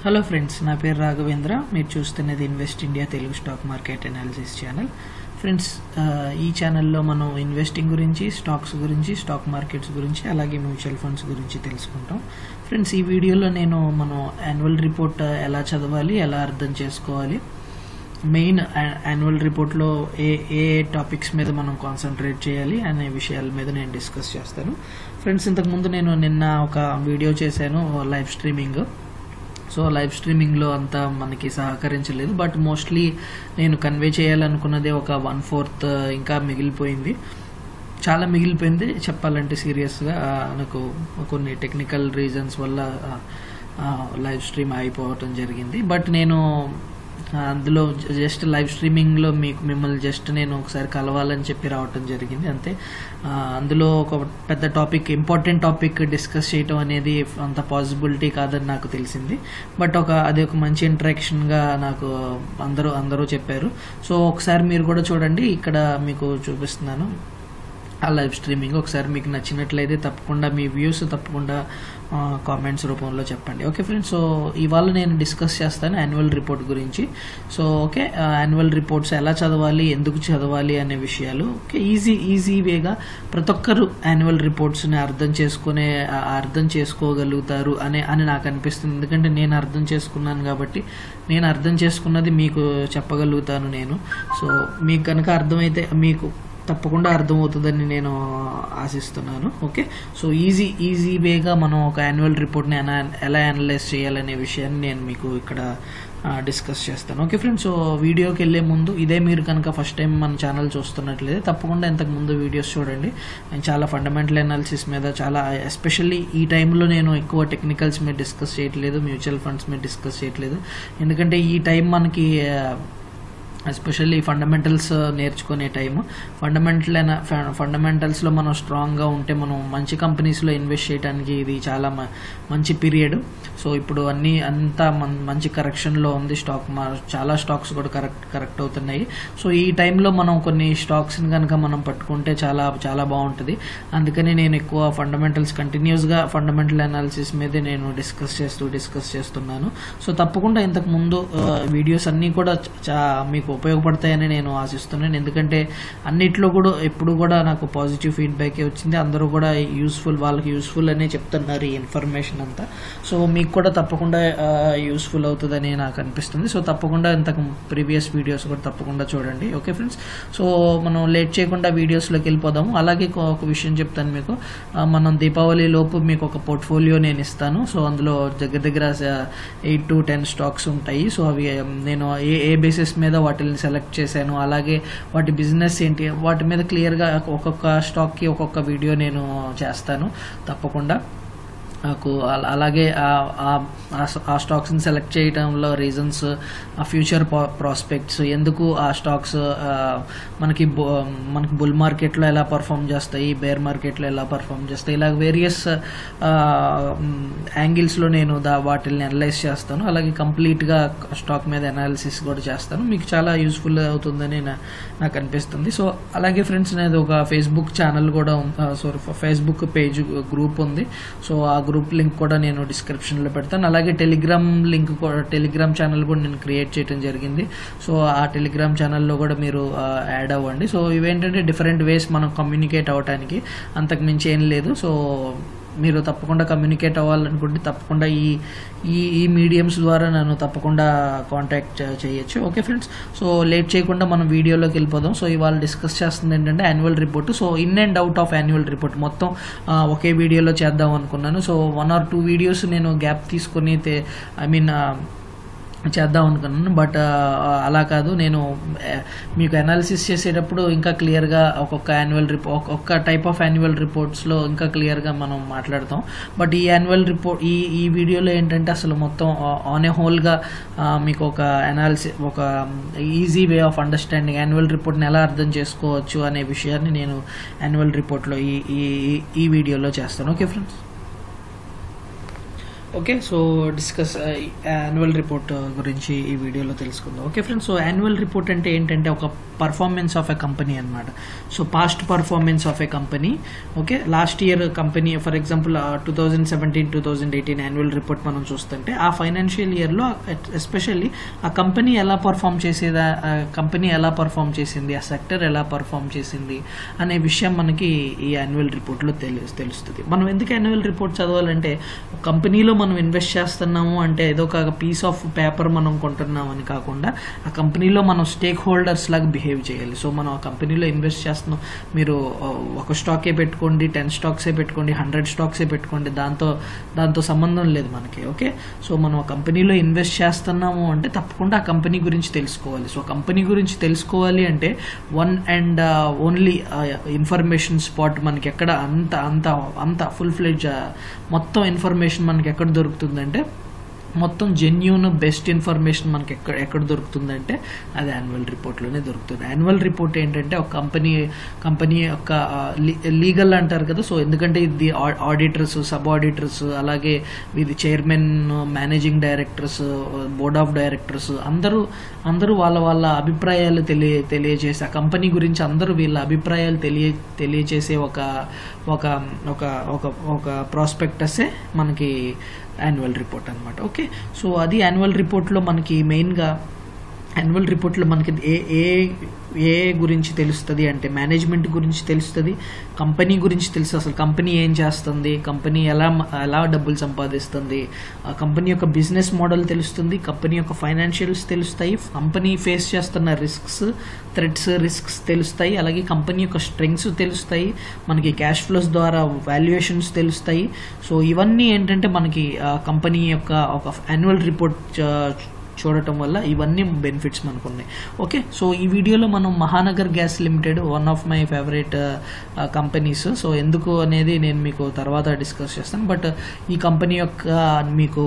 hello friends నా పేరు రాఘవేంద్ర మీరు చూస్తున్నది invest India Telugu stock market analysis channel friends ఆ, ఈ ఛానల్లో మనం ఇన్వెస్టింగ్ గురించి స్టాక్స్ గురించి స్టాక్ మార్కెట్స్ గురించి అలాగే మ్యూచువల్ ఫండ్స్ గురించి తెలుసుకుంటాం ఫ్రెండ్స్ ఈ వీడియోలో నేను మనం యాన్యువల్ రిపోర్ట్ ఎలా చదవాలి ఎలా అర్థం చేసుకోవాలి మెయిన్ యాన్యువల్ రిపోర్ట్లో ఏ ఏ టాపిక్స్ మీద మనం కాన్సన్ట్రేట్ చేయాలి అనే విషయాల మీద నేను డిస్కస్ చేస్తాను ఫ్రెండ్స్ ఇంతకుముందు నేను నిన్న ఒక వీడియో చేశాను లైవ్ స్ట్రీమింగ్ సో లైవ్ స్ట్రీమింగ్లో అంతా మనకి సహకరించలేదు బట్ మోస్ట్లీ నేను కన్వే చేయాలనుకున్నది ఒక వన్ ఫోర్త్ ఇంకా మిగిలిపోయింది చాలా మిగిలిపోయింది చెప్పాలంటే సీరియస్గా ఆ, నాకు కొన్ని టెక్నికల్ రీజన్స్ వల్ల లైవ్ స్ట్రీమ్ అయిపోవటం జరిగింది బట్ నేను ఆ, అందులో జస్ట్ లైవ్ స్ట్రీమింగ్లో మీకు మిమ్మల్ని జస్ట్ నేను ఒకసారి కలవాలని చెప్పి రావటం జరిగింది అంతే ఆ, అందులో ఒక పెద్ద టాపిక్ ఇంపార్టెంట్ టాపిక్ డిస్కస్ చేయటం అనేది అంత పాసిబిలిటీ కాదని నాకు తెలిసింది బట్ ఒక అది ఒక మంచి ఇంటరాక్షన్గా నాకు అందరూ అందరూ చెప్పారు సో ఒకసారి మీరు కూడా చూడండి ఇక్కడ మీకు చూపిస్తున్నాను ఆ లైవ్ స్ట్రీమింగ్ ఒకసారి మీకు నచ్చినట్లయితే తప్పకుండా మీ వ్యూస్ తప్పకుండా కామెంట్స్ రూపంలో చెప్పండి ఓకే ఫ్రెండ్స్ సో ఇవాళ నేను డిస్కస్ చేస్తాను యాన్యువల్ రిపోర్ట్ గురించి సో ఓకే యాన్యువల్ రిపోర్ట్స్ ఎలా చదవాలి ఎందుకు చదవాలి అనే విషయాలు ఓకే ఈజీ ఈజీ వేగా ప్రతి ఒక్కరు యాన్యువల్ రిపోర్ట్స్ని అర్థం చేసుకునే ఆ, అర్థం చేసుకోగలుగుతారు అనే అని నాకు అనిపిస్తుంది ఎందుకంటే నేను అర్థం చేసుకున్నాను కాబట్టి నేను అర్థం చేసుకున్నది మీకు చెప్పగలుగుతాను నేను సో మీకు కనుక అర్థమైతే మీకు తప్పకుండా అర్థమవుతుందని నేను ఆశిస్తున్నాను ఓకే సో ఈజీ ఈజీ వేగా మనం ఒక యాన్యువల్ రిపోర్ట్ని ఎలా ఎలా అనలైజ్ చేయాలనే విషయాన్ని నేను మీకు ఇక్కడ డిస్కస్ చేస్తాను ఓకే ఫ్రెండ్స్ సో వీడియోకి వెళ్ళే ముందు ఇదే మీరు కనుక ఫస్ట్ టైం మన ఛానల్ చూస్తున్నట్లయితే తప్పకుండా ఇంతకు ముందు వీడియోస్ చూడండి నేను చాలా ఫండమెంటల్ అనాలిసిస్ మీద చాలా ఎస్పెషల్లీ ఈ టైంలో నేను ఎక్కువ టెక్నికల్స్ మీద డిస్కస్ చేయట్లేదు మ్యూచువల్ ఫండ్స్ మీద డిస్కస్ చేయట్లేదు ఎందుకంటే ఈ టైం మనకి ఆ, ఎస్పెషల్లీ ఫండమెంటల్స్ నేర్చుకునే టైం ఫండమెంటల్ ఫండమెంటల్స్లో మనం స్ట్రాంగ్గా ఉంటే మనం మంచి కంపెనీస్లో ఇన్వెస్ట్ చేయడానికి ఇది చాలా మ- మంచి పీరియడ్ సో ఇప్పుడు అన్ని అంతా మన్- మంచి కరెక్షన్లో ఉంది స్టాక్ మా చాలా స్టాక్స్ కూడా కరెక్ట్ కరెక్ట్ అవుతున్నాయి సో ఈ టైంలో మనం కొన్ని స్టాక్స్ని కనుక మనం పట్టుకుంటే చాలా చాలా బాగుంటుంది అందుకని నేను ఎక్కువ ఫండమెంటల్స్ కంటిన్యూస్గా ఫండమెంటల్ అనాలిసిస్ మీదే నేను డిస్కస్ చేస్తూ డిస్కస్ చేస్తున్నాను సో తప్పకుండా ఇంతకు ముందు వీడియోస్ అన్నీ కూడా చ- చా- మీకు ఉపయోగపడతాయని నేను ఆశిస్తున్నాను ఎందుకంటే అన్నిట్లో కూడా ఎప్పుడు కూడా నాకు పాజిటివ్ ఫీడ్బ్యాక్ వచ్చింది అందరూ కూడా యూస్ఫుల్ వాళ్ళకి యూస్ఫుల్ అనే చెప్తున్నారు ఈ ఇన్ఫర్మేషన్ అంతా సో మీకు కూడా తప్పకుండా యూస్ఫుల్ అవుతుందని నాకు అనిపిస్తుంది సో తప్పకుండా ఇంతకు ప్రీవియస్ వీడియోస్ కూడా తప్పకుండా చూడండి ఓకే ఫ్రెండ్స్ సో మనం లేట్ చేయకుండా వీడియోస్లోకి వెళ్ళిపోదాము అలాగే ఒక- ఒక విషయం చెప్తాను మీకు ఆ, మనం దీపావళి లోపు మీకు ఒక పోర్ట్ఫోలియో నేను ఇస్తాను సో అందులో దగ్గర దగ్గర ఎయిట్ టు టెన్ స్టాక్స్ ఉంటాయి సో అవి ఆ, నేను ఏ ఏ బేసిస్ మీద వాటిని సెలెక్ట్ చేశాను అలాగే వాటి బిజినెస్ ఏంటి వాటి మీద క్లియర్గా ఒక్కొక్క స్టాక్కి ఒక్కొక్క వీడియో నేను చేస్తాను తప్పకుండా నాకు అల- అలాగే ఆ- ఆ- ఆ స- ఆ స్టాక్స్ని సెలెక్ట్ చేయడంలో రీజన్స్ ఆ ఫ్యూచర్ ప్రాస్పెక్ట్స్ ఎందుకు ఆ స్టాక్స్ ఆ, మనకి బు- మనకి బుల్ మార్కెట్లో ఎలా పర్ఫామ్ చేస్తాయి బేర్ మార్కెట్లో ఎలా పర్ఫామ్ చేస్తాయి ఇలా వేరియస్ యాంగిల్స్లో నేను దా వాటిని అనలైజ్ చేస్తాను అలాగే కంప్లీట్గా స్టాక్ మీద అనాలిసిస్ కూడా చేస్తాను మీకు చాలా యూస్ఫుల్ అవుతుందని నా- నాకు అనిపిస్తుంది సో అలాగే ఫ్రెండ్స్ నేను ఒక ఫేస్బుక్ ఛానల్ కూడా సారీ ఫేస్బుక్ పేజ్ గ్రూప్ ఉంది సో ఆ గ్రూప్ లింక్ కూడా నేను డిస్క్రిప్షన్లో పెడతాను అలాగే టెలిగ్రామ్ లింక్ కూడా టెలిగ్రామ్ ఛానల్ కూడా నేను క్రియేట్ చేయడం జరిగింది సో ఆ టెలిగ్రామ్ ఛానల్లో కూడా మీరు యాడ్ అవ్వండి సో ఇవేంటంటే డిఫరెంట్ వేస్ మనం కమ్యూనికేట్ అవ్వడానికి అంతకు మించి ఏం లేదు సో మీరు తప్పకుండా కమ్యూనికేట్ అవ్వాలనుకుంటే తప్పకుండా ఈ ఈ ఈ మీడియంస్ ద్వారా నన్ను తప్పకుండా కాంటాక్ట్ చేయొచ్చు ఓకే ఫ్రెండ్స్ సో లేట్ చేయకుండా మనం వీడియోలోకి వెళ్ళిపోదాం సో ఇవాళ డిస్కస్ చేస్తుంది ఏంటంటే annual report so in and out of annual report మొత్తం ఆ, ఒకే వీడియోలో చేద్దాం అనుకున్నాను so one or two videos నేను గ్యాప్ తీసుకొని ఐ మీన్ చేద్దాం అనుకున్నాను బట్ అలా కాదు నేను ఆ, మీకు అనాలిసిస్ చేసేటప్పుడు ఇంకా క్లియర్గా ఒక్కొక్క యాన్యువల్ రిపో ఒక్కొక్క టైప్ ఆఫ్ యాన్యువల్ రిపోర్ట్స్లో ఇంకా క్లియర్గా మనం మాట్లాడతాం బట్ ఈ యాన్యువల్ రిపోర్ట్ ఈ ఈ వీడియోలో ఏంటంటే అసలు మొత్తం ఆన్ ఏ హోల్గా మీకు ఒక అనాలిసిస్ ఒక easy way of understanding annual రిపోర్ట్ని ఎలా అర్థం చేసుకోవచ్చు అనే విషయాన్ని నేను యాన్యువల్ రిపోర్ట్లో ఈ ఈ ఈ వీడియోలో చేస్తాను okay friends okay so discuss annual report గురించి ఈ వీడియోలో తెలుసుకుందాం okay friends so annual report అంటే ఏంటంటే ఒక పర్ఫార్మెన్స్ ఆఫ్ ఎ కంపెనీ అనమాట so past performance of a company okay last year company for example two thousand seventeen two thousand eighteen annual report మనం చూస్తుంటే ఆ ఫైనాన్షియల్ ఇయర్లో ఎస్పెషల్లీ ఆ company ఎలా పర్ఫామ్ చేసేదా కంపెనీ ఎలా పర్ఫామ్ చేసింది ఆ సెక్టర్ ఎలా పర్ఫామ్ చేసింది అనే విషయం మనకి ఈ యాన్యువల్ రిపోర్ట్లో తెలు తెలుస్తుంది మనం ఎందుకు యాన్యువల్ రిపోర్ట్ చదవాలంటే కంపెనీలో మనం ఇన్వెస్ట్ చేస్తున్నాము అంటే ఏదో ఒక పీస్ ఆఫ్ పేపర్ మనం కొంటున్నాం అని కాకుండా ఆ కంపెనీలో మనం స్టేక్ హోల్డర్స్ లాగా బిహేవ్ చేయాలి సో మనం ఆ కంపెనీలో ఇన్వెస్ట్ చేస్తున్నాం మీరు ఆ, ఒక స్టాకే పెట్టుకోండి టెన్ స్టాక్సే పెట్టుకోండి హండ్రెడ్ స్టాక్సే పెట్టుకోండి దాంతో దాంతో సంబంధం లేదు మనకి ఓకే సో మనం ఆ కంపెనీలో ఇన్వెస్ట్ చేస్తున్నాము అంటే తప్పకుండా ఆ కంపెనీ గురించి తెలుసుకోవాలి సో కంపెనీ గురించి తెలుసుకోవాలి అంటే one and only information spot మనకి ఎక్కడ అంత అంత అంత ఫుల్ ఫ్లెడ్జ్ మొత్తం ఇన్ఫర్మేషన్ మనకి ఎక్కడ దొరుకుతుందంటే మొత్తం జెన్యూన్ బెస్ట్ ఇన్ఫర్మేషన్ మనకి ఎక్కడ ఎక్కడ దొరుకుతుందంటే అది యాన్యువల్ రిపోర్ట్లోనే దొరుకుతుంది యాన్యువల్ రిపోర్ట్ ఏంటంటే ఒక కంపెనీ కంపెనీ యొక్క లీగల్ అంటారు కదా సో ఎందుకంటే ఇది ఆడిటర్స్ సబ్ ఆడిటర్స్ అలాగే ఇది chairman managing directors board of directors అందరూ అందరూ వాళ్ళ వాళ్ళ అభిప్రాయాలు తెలియ తెలియజేసే ఆ కంపెనీ గురించి అందరూ వీళ్ళ అభిప్రాయాలు తెలియ తెలియజేసే ఒక ఒక ఒక ఒక ఒక ప్రాస్పెక్టసే మనకి యాన్యువల్ రిపోర్ట్ అనమాట ఓకే సో అది యాన్యువల్ రిపోర్ట్లో మనకి మెయిన్గా యాన్యువల్ రిపోర్ట్లో మనకి ఏ ఏ ఏ గురించి తెలుస్తుంది అంటే మేనేజ్మెంట్ గురించి తెలుస్తుంది కంపెనీ గురించి తెలుసు అసలు కంపెనీ ఏం చేస్తుంది కంపెనీ ఎలా ఎలా డబ్బులు సంపాదిస్తుంది ఆ కంపెనీ యొక్క బిజినెస్ మోడల్ తెలుస్తుంది కంపెనీ యొక్క ఫైనాన్షియల్స్ తెలుస్తాయి కంపెనీ ఫేస్ చేస్తున్న రిస్క్స్ థ్రెట్స్ రిస్క్స్ తెలుస్తాయి అలాగే కంపెనీ యొక్క స్ట్రెంగ్స్ తెలుస్తాయి మనకి క్యాష్ ఫ్లోస్ ద్వారా వాల్యుయేషన్స్ తెలుస్తాయి సో ఇవన్నీ ఏంటంటే మనకి కంపెనీ యొక్క ఒక యాన్యువల్ రిపోర్ట్ చూడటం వల్ల ఇవన్నీ బెనిఫిట్స్ మనకు ఉన్నాయి ఓకే సో ఈ వీడియోలో మనం Mahanagar gas limited one of my favourite companies so ఎందుకు అనేది నేను మీకు తర్వాత డిస్కస్ చేస్తాను బట్ ఈ కంపెనీ యొక్క మీకు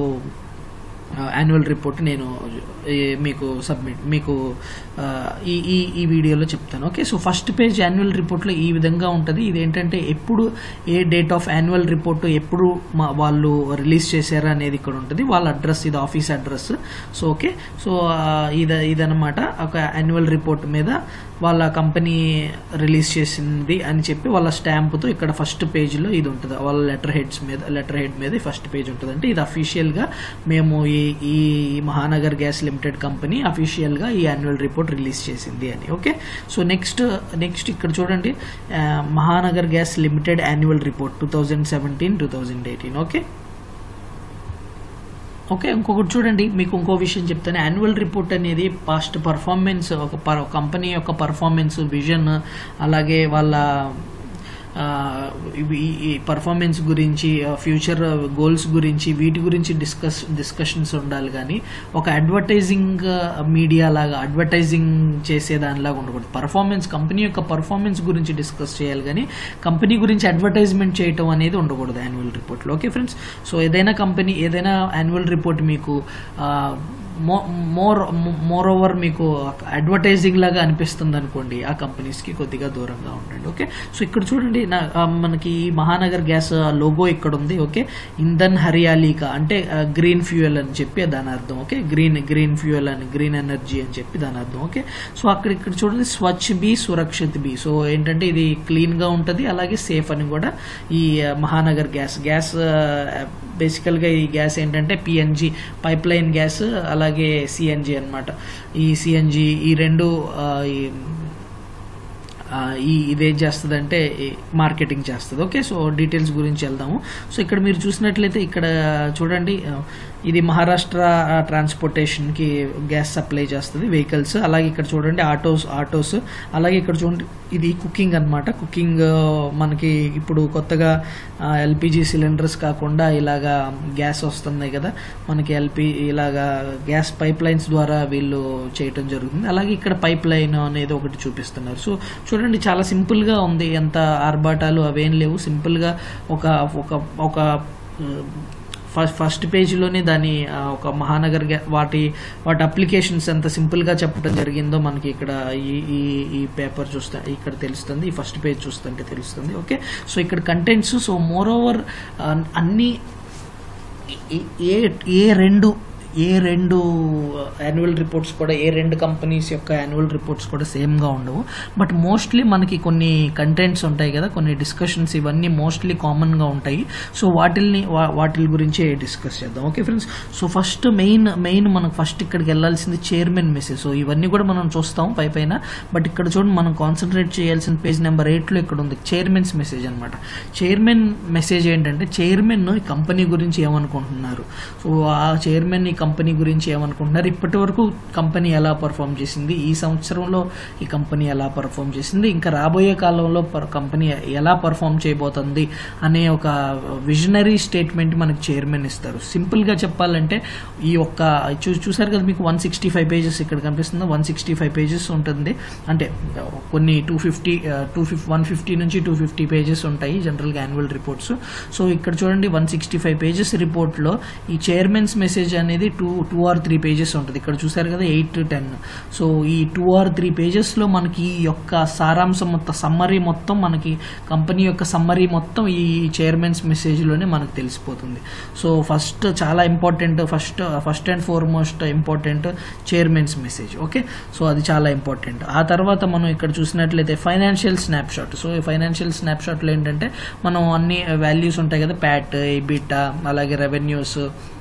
యాన్యువల్ రిపోర్ట్ నేను ఏ, మీకు సబ్మిట్ మీకు ఆ, ఈ ఈ ఈ వీడియోలో చెప్తాను okay so first page annual రిపోర్ట్లో ఈ విధంగా ఉంటుంది ఇది ఏంటంటే ఎప్పుడు ఏ డేట్ ఆఫ్ యాన్యువల్ రిపోర్ట్ ఎప్పుడు మా వాళ్ళు రిలీజ్ చేశారు అనేది ఇక్కడ ఉంటుంది వాళ్ళ అడ్రస్ ఇది office address so okay so ఆ, ఇది ఇదనమాట ఒక యాన్యువల్ రిపోర్ట్ మీద వాళ్ళ కంపెనీ రిలీజ్ చేసింది అని చెప్పి వాళ్ళ స్టాంపుతో ఇక్కడ ఫస్ట్ పేజ్లో ఇది ఉంటుంది వాళ్ళ లెటర్ హెడ్స్ మీద లెటర్ హెడ్ మీద ఫస్ట్ పేజ్ ఉంటుంది అంటే ఇది అఫీషియల్గా మేము ఈ ఈ మహానగర్ గ్యాస్ లిమిటెడ్ కంపెనీ అఫీషియల్గా ఈ యాన్యువల్ రిపోర్ట్ రిలీజ్ చేసింది అని ఓకే సో నెక్స్ట్ నెక్స్ట్ ఇక్కడ చూడండి ఆ, Mahanagar gas limited annual report two thousand seventeen two thousand eighteen okay okay ఇంకొకటి చూడండి మీకు ఇంకో విషయం చెప్తాను యాన్యువల్ రిపోర్ట్ అనేది పాస్ట్ పర్ఫార్మెన్స్ ఒక పర్ కంపెనీ యొక్క పర్ఫార్మెన్స్ విజన్ అలాగే వాళ్ళ ఆ, ఇవి- ఈ- ఈ పర్ఫార్మెన్స్ గురించి ఫ్యూచర్ గోల్స్ గురించి వీటి గురించి డిస్కస్ డిస్కషన్స్ ఉండాలి కానీ ఒక అడ్వర్టైజింగ్ మీడియా లాగా అడ్వర్టైజింగ్ చేసే దానిలాగా ఉండకూడదు పర్ఫార్మెన్స్ కంపెనీ యొక్క పర్ఫార్మెన్స్ గురించి డిస్కస్ చేయాలి కానీ కంపెనీ గురించి అడ్వర్టైజ్మెంట్ చేయటం అనేది ఉండకూడదు యాన్యువల్ రిపోర్ట్లో ఓకే ఫ్రెండ్స్ సో ఏదైనా కంపెనీ ఏదైనా యాన్యువల్ రిపోర్ట్ మీకు ఆ, మో మోర్ మోర్ ఓవర్ మీకు అడ్వర్టైజింగ్ లాగా అనిపిస్తుంది అనుకోండి ఆ కంపెనీస్కి కొద్దిగా దూరంగా ఉండండి ఓకే సో ఇక్కడ చూడండి నా ఆ, మనకి ఈ మహానగర్ గ్యాస్ లోగో ఇక్కడ ఉంది ఓకే ఇంధన్ హరియాలీకా అంటే గ్రీన్ ఫ్యూయల్ అని చెప్పి దాని అర్థం ఓకే గ్రీన్ గ్రీన్ ఫ్యూయల్ అని గ్రీన్ ఎనర్జీ అని చెప్పి దాని అర్థం ఓకే సో అక్కడ ఇక్కడ చూడండి స్వచ్ఛ బి సురక్షిత్ బి సో ఏంటంటే ఇది క్లీన్ గా ఉంటుంది అలాగే సేఫ్ అని కూడా ఈ ఆ, మహానగర్ గ్యాస్ గ్యాస్ బేసికల్గా ఈ గ్యాస్ ఏంటంటే పిఎన్జి పైప్ లైన్ గ్యాస్ అలాగే సిఎన్జి అన్నమాట ఈ సిఎన్జి ఈ రెండు ఆ, ఈ ఆ, ఈ ఇదేం చేస్తుంది అంటే మార్కెటింగ్ చేస్తుంది ఓకే సో డీటెయిల్స్ గురించి వెళ్దాము సో ఇక్కడ మీరు చూసినట్లయితే ఇక్కడ చూడండి ఆ, ఇది మహారాష్ట్ర ట్రాన్స్పోర్టేషన్కి గ్యాస్ సప్లై చేస్తుంది వెహికల్స్ అలాగే ఇక్కడ చూడండి ఆటోస్ ఆటోస్ అలాగే ఇక్కడ చూడండి ఇది కుకింగ్ అన్నమాట కుకింగ్ మనకి ఇప్పుడు కొత్తగా ఎల్పిజి సిలిండర్స్ కాకుండా ఇలాగా గ్యాస్ వస్తున్నాయి కదా మనకి ఎల్పి ఇలాగా గ్యాస్ పైప్ లైన్స్ ద్వారా వీళ్ళు చేయటం జరుగుతుంది అలాగే ఇక్కడ పైప్ లైన్ అనేది ఒకటి చూపిస్తున్నారు సో చూడండి చాలా సింపుల్ గా ఉంది ఎంత ఆర్భాటాలు అవేం లేవు సింపుల్ గా ఒక ఒక ఒక ఫస్ట్ ఫస్ట్ పేజీలోనే దాని ఆ, ఒక మహానగర్ గ్యా- వాటి వాటి అప్లికేషన్స్ ఎంత సింపుల్గా చెప్పడం జరిగిందో మనకి ఇక్కడ ఈ ఈ ఈ పేపర్ చూస్తే ఇక్కడ తెలుస్తుంది ఈ ఫస్ట్ పేజ్ చూస్తుంటే తెలుస్తుంది ఓకే సో ఇక్కడ కంటెంట్స్ సో మోర్ ఓవర్ అన్ని ఏ- ఏ ఏ రెండు ఏ రెండు యాన్యువల్ రిపోర్ట్స్ కూడా ఏ రెండు కంపెనీస్ యొక్క యాన్యువల్ రిపోర్ట్స్ కూడా సేమ్గా ఉండవు బట్ మోస్ట్లీ మనకి కొన్ని కంటెంట్స్ ఉంటాయి కదా కొన్ని డిస్కషన్స్ ఇవన్నీ మోస్ట్లీ కామన్గా ఉంటాయి సో వాటిల్ని వా- వాటిల్ గురించి డిస్కస్ చేద్దాం okay friends so first main main మనకు ఫస్ట్ ఇక్కడికి వెళ్ళాల్సింది చైర్మన్ మెసేజ్ సో ఇవన్నీ కూడా మనం చూస్తాం పై పైన బట్ ఇక్కడ చూడండి మనం కాన్సన్ట్రేట్ చేయాల్సిన పేజ్ నెంబర్ ఎయిట్లో ఇక్కడ ఉంది చైర్మన్స్ మెసేజ్ అనమాట చైర్మన్ మెసేజ్ ఏంటంటే చైర్మన్ ఈ కంపెనీ గురించి ఏమనుకుంటున్నారు సో ఆ చైర్మన్ ఈ కంపెనీ గురించి ఏమనుకుంటున్నారు ఇప్పటి వరకు కంపెనీ ఎలా పర్ఫామ్ చేసింది ఈ సంవత్సరంలో ఈ కంపెనీ ఎలా పర్ఫామ్ చేసింది ఇంకా రాబోయే కాలంలో పర్- కంపెనీ ఎలా పర్ఫామ్ చేయబోతుంది అనే ఒక విజనరీ స్టేట్మెంట్ మనకి చైర్మన్ ఇస్తారు సింపుల్గా చెప్పాలంటే ఈ ఒక్క చూ చూసారు కదా మీకు వన్ సిక్స్టీ ఫైవ్ పేజెస్ ఇక్కడ కనిపిస్తుంది వన్ సిక్స్టీ ఫైవ్ పేజెస్ ఉంటుంది అంటే కొన్ని టూ ఫిఫ్టీ టూ ఫిఫ్ వన్ ఫిఫ్టీ నుంచి టూ ఫిఫ్టీ పేజెస్ ఉంటాయి జనరల్గా యాన్యువల్ రిపోర్ట్స్ సో ఇక్కడ చూడండి వన్ సిక్స్టీ ఫైవ్ పేజెస్ రిపోర్ట్లో ఈ చైర్మన్స్ మెసేజ్ అనేది two two or three pages ఉంటుంది ఇక్కడ చూసారు కదా ఎయిట్ టు టెన్ సో ఈ టూ ఆర్ త్రీ పేజెస్లో మనకి ఈ యొక్క సారాంశం మొత్తం సమ్మరీ మొత్తం మనకి కంపెనీ యొక్క సమ్మరీ మొత్తం ఈ చైర్మన్స్ మెసేజ్లోనే మనకు తెలిసిపోతుంది సో ఫస్ట్ చాలా important first first and foremost important chairman's message okay so అది చాలా ఇంపార్టెంట్ ఆ తర్వాత మనం ఇక్కడ చూసినట్లయితే ఫైనాన్షియల్ స్నాప్షాట్ సో ఈ ఫైనాన్షియల్ స్నాప్షాట్లో ఏంటంటే మనం అన్ని వాల్యూస్ ఉంటాయి కదా ప్యాట్ ఎబిటా అలాగే రెవెన్యూస్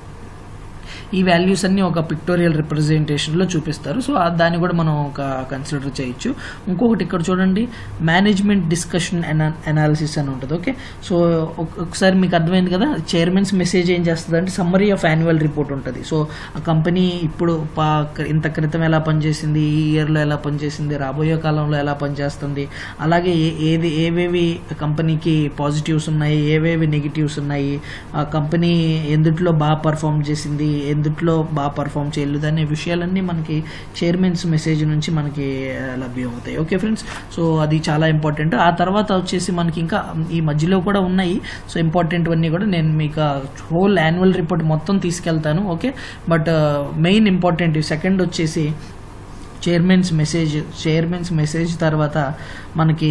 ఈ వాల్యూస్ అన్ని ఒక పిక్టోరియల్ రిప్రజెంటేషన్లో చూపిస్తారు సో ఆ- దాన్ని కూడా మనం ఒక కన్సిడర్ చేయొచ్చు ఇంకొకటి ఇక్కడ చూడండి మేనేజ్మెంట్ డిస్కషన్ అనాలిసిస్ అని ఉంటుంది ఓకే సో ఒక- ఒకసారి మీకు అర్థమైంది కదా చైర్మన్స్ మెసేజ్ ఏం చేస్తుంది అంటే సమ్మరీ ఆఫ్ యాన్యువల్ రిపోర్ట్ ఉంటుంది సో ఆ కంపెనీ ఇప్పుడు పా- ఇంత క్రితం ఎలా పనిచేసింది ఈ ఇయర్లో ఎలా పనిచేసింది రాబోయే కాలంలో ఎలా పనిచేస్తుంది అలాగే ఏ- ఏది ఏవేవి కంపెనీకి పాజిటివ్స్ ఉన్నాయి ఏవేవి నెగిటివ్స్ ఉన్నాయి ఆ కంపెనీ ఎందుట్లో బాగా పర్ఫామ్ చేసింది ఎందుట్లో బాగా పర్ఫామ్ చేయలేదు అనే విషయాలన్నీ మనకి చైర్మన్స్ మెసేజ్ నుంచి మనకి ఆ, లభ్యం అవుతాయి ఓకే ఫ్రెండ్స్ సో అది చాలా ఇంపార్టెంట్ ఆ తర్వాత వచ్చేసి మనకి ఇంకా ఈ మధ్యలో కూడా ఉన్నాయి సో ఇంపార్టెంట్ అన్నీ కూడా నేను మీకు హోల్ యాన్యువల్ రిపోర్ట్ మొత్తం తీసుకెళ్తాను okay but main important second వచ్చేసి చైర్మన్స్ మెసేజ్ చైర్మన్స్ మెసేజ్ తర్వాత మనకి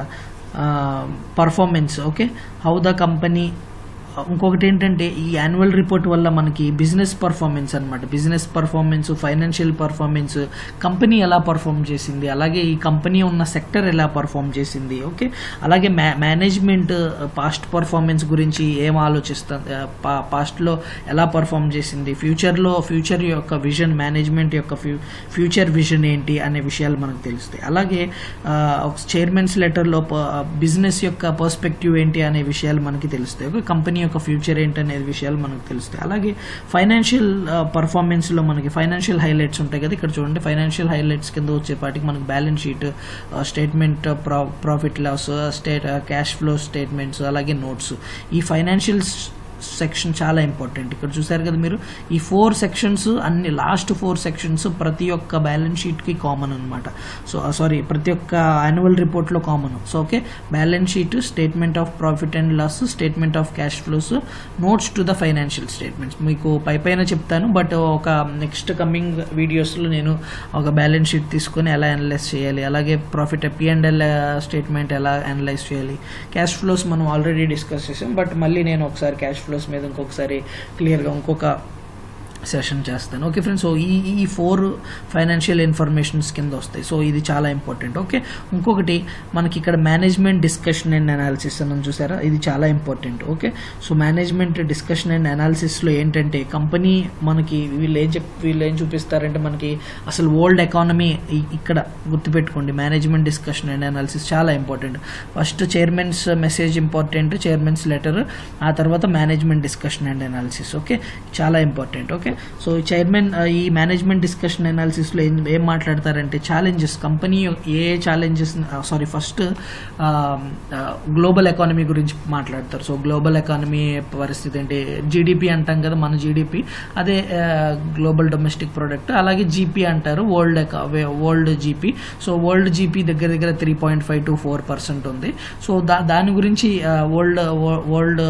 performance okay how the company ఇంకొకటి ఏంటంటే ఈ యాన్యువల్ రిపోర్ట్ వల్ల మనకి బిజినెస్ పర్ఫార్మెన్స్ అన్నమాట business performance financial performance company ఎలా పర్ఫామ్ చేసింది అలాగే ఈ కంపెనీ ఉన్న సెక్టర్ ఎలా పర్ఫామ్ చేసింది ఓకే అలాగే మ్యా మేనేజ్మెంట్ పాస్ట్ పర్ఫార్మెన్స్ గురించి ఏం ఆలోచిస్తుంది పాస్ట్లో ఎలా పర్ఫామ్ చేసింది ఫ్యూచర్లో ఫ్యూచర్ యొక్క విజన్ మేనేజ్మెంట్ యొక్క ఫ్యూ ఫ్యూచర్ విజన్ ఏంటి అనే విషయాలు మనకు తెలుస్తాయి అలాగే చైర్మన్స్ లెటర్లో బిజినెస్ యొక్క పర్స్పెక్టివ్ ఏంటి అనే విషయాలు మనకి తెలుస్తాయి ఒక కంపెనీ యొక్క ఫ్యూచర్ ఏంటి అనే విషయాలు మనకు తెలుస్తాయి అలాగే ఫైనాన్షియల్ పర్ఫార్మెన్స్లో మనకి ఫైనాన్షియల్ హైలైట్స్ ఉంటాయి కదా ఇక్కడ చూడండి ఫైనాన్షియల్ హైలైట్స్ కింద వచ్చేపాటికి మనకి balance sheet statement profit loss state cash flow statements అలాగే నోట్స్ ఈ ఫైనాన్షియల్ సెక్షన్ చాలా ఇంపార్టెంట్ ఇక్కడ చూసారు కదా మీరు ఈ ఫోర్ సెక్షన్స్ అన్ని లాస్ట్ ఫోర్ సెక్షన్స్ ప్రతి ఒక్క బ్యాలెన్స్ షీట్కి కామన్ అనమాట సో సారీ ప్రతి ఒక్క యాన్యువల్ రిపోర్ట్లో common so okay balance sheet statement of profit and loss statement of cash flows notes to the financial statements మీకు పై పైన చెప్తాను బట్ ఒక నెక్స్ట్ కమింగ్ వీడియోస్లో నేను ఒక బ్యాలెన్స్ షీట్ తీసుకొని ఎలా అనలైజ్ చేయాలి అలాగే profit P and L statement ఎలా అనలైజ్ చేయాలి క్యాష్ ఫ్లోస్ మనం ఆల్రెడీ డిస్కస్ చేసాం బట్ మళ్ళీ నేను ఒకసారి క్యాష్ ఫ్లోస్ మీద ఇంకొకసారి క్లియర్గా ఇంకొక సెషన్ చేస్తాను ఓకే ఫ్రెండ్స్ సో ఈ ఈ ఫోర్ ఫైనాన్షియల్ ఇన్ఫర్మేషన్స్ కింద వస్తాయి సో ఇది చాలా ఇంపార్టెంట్ ఓకే ఇంకొకటి మనకి ఇక్కడ మేనేజ్మెంట్ డిస్కషన్ అండ్ అనాలిసిస్ అని చూసారా ఇది చాలా important okay so management discussion and అనాలిసిస్లో ఏంటంటే కంపెనీ మనకి వీళ్ళు ఏం చెప్ వీళ్ళు ఏం చూపిస్తారంటే మనకి అసలు వరల్డ్ ఎకానమీ ఇక్కడ గుర్తుపెట్టుకోండి మేనేజ్మెంట్ డిస్కషన్ అండ్ అనాలిసిస్ చాలా important first chairman's message important chairman's letter ఆ తర్వాత management discussion and analysis okay చాలా ఇంపార్టెంట్ ఓకే సో చైర్మన్ ఈ మేనేజ్మెంట్ డిస్కషన్ అనాలిసిస్లో ఏం ఏం మాట్లాడతారంటే ఛాలెంజెస్ కంపెనీ ఏ challenges sorry first global economy గురించి మాట్లాడతారు సో గ్లోబల్ ఎకానమీ పరిస్థితి ఏంటి జీడిపి అంటాం కదా మన జీడిపి అదే గ్లోబల్ డొమెస్టిక్ ప్రోడక్ట్ అలాగే జీపీ అంటారు world world GP so world GP దగ్గర దగ్గర three point five to four percent ఉంది సో దా దాని గురించి వరల్డ్ వరల్డ్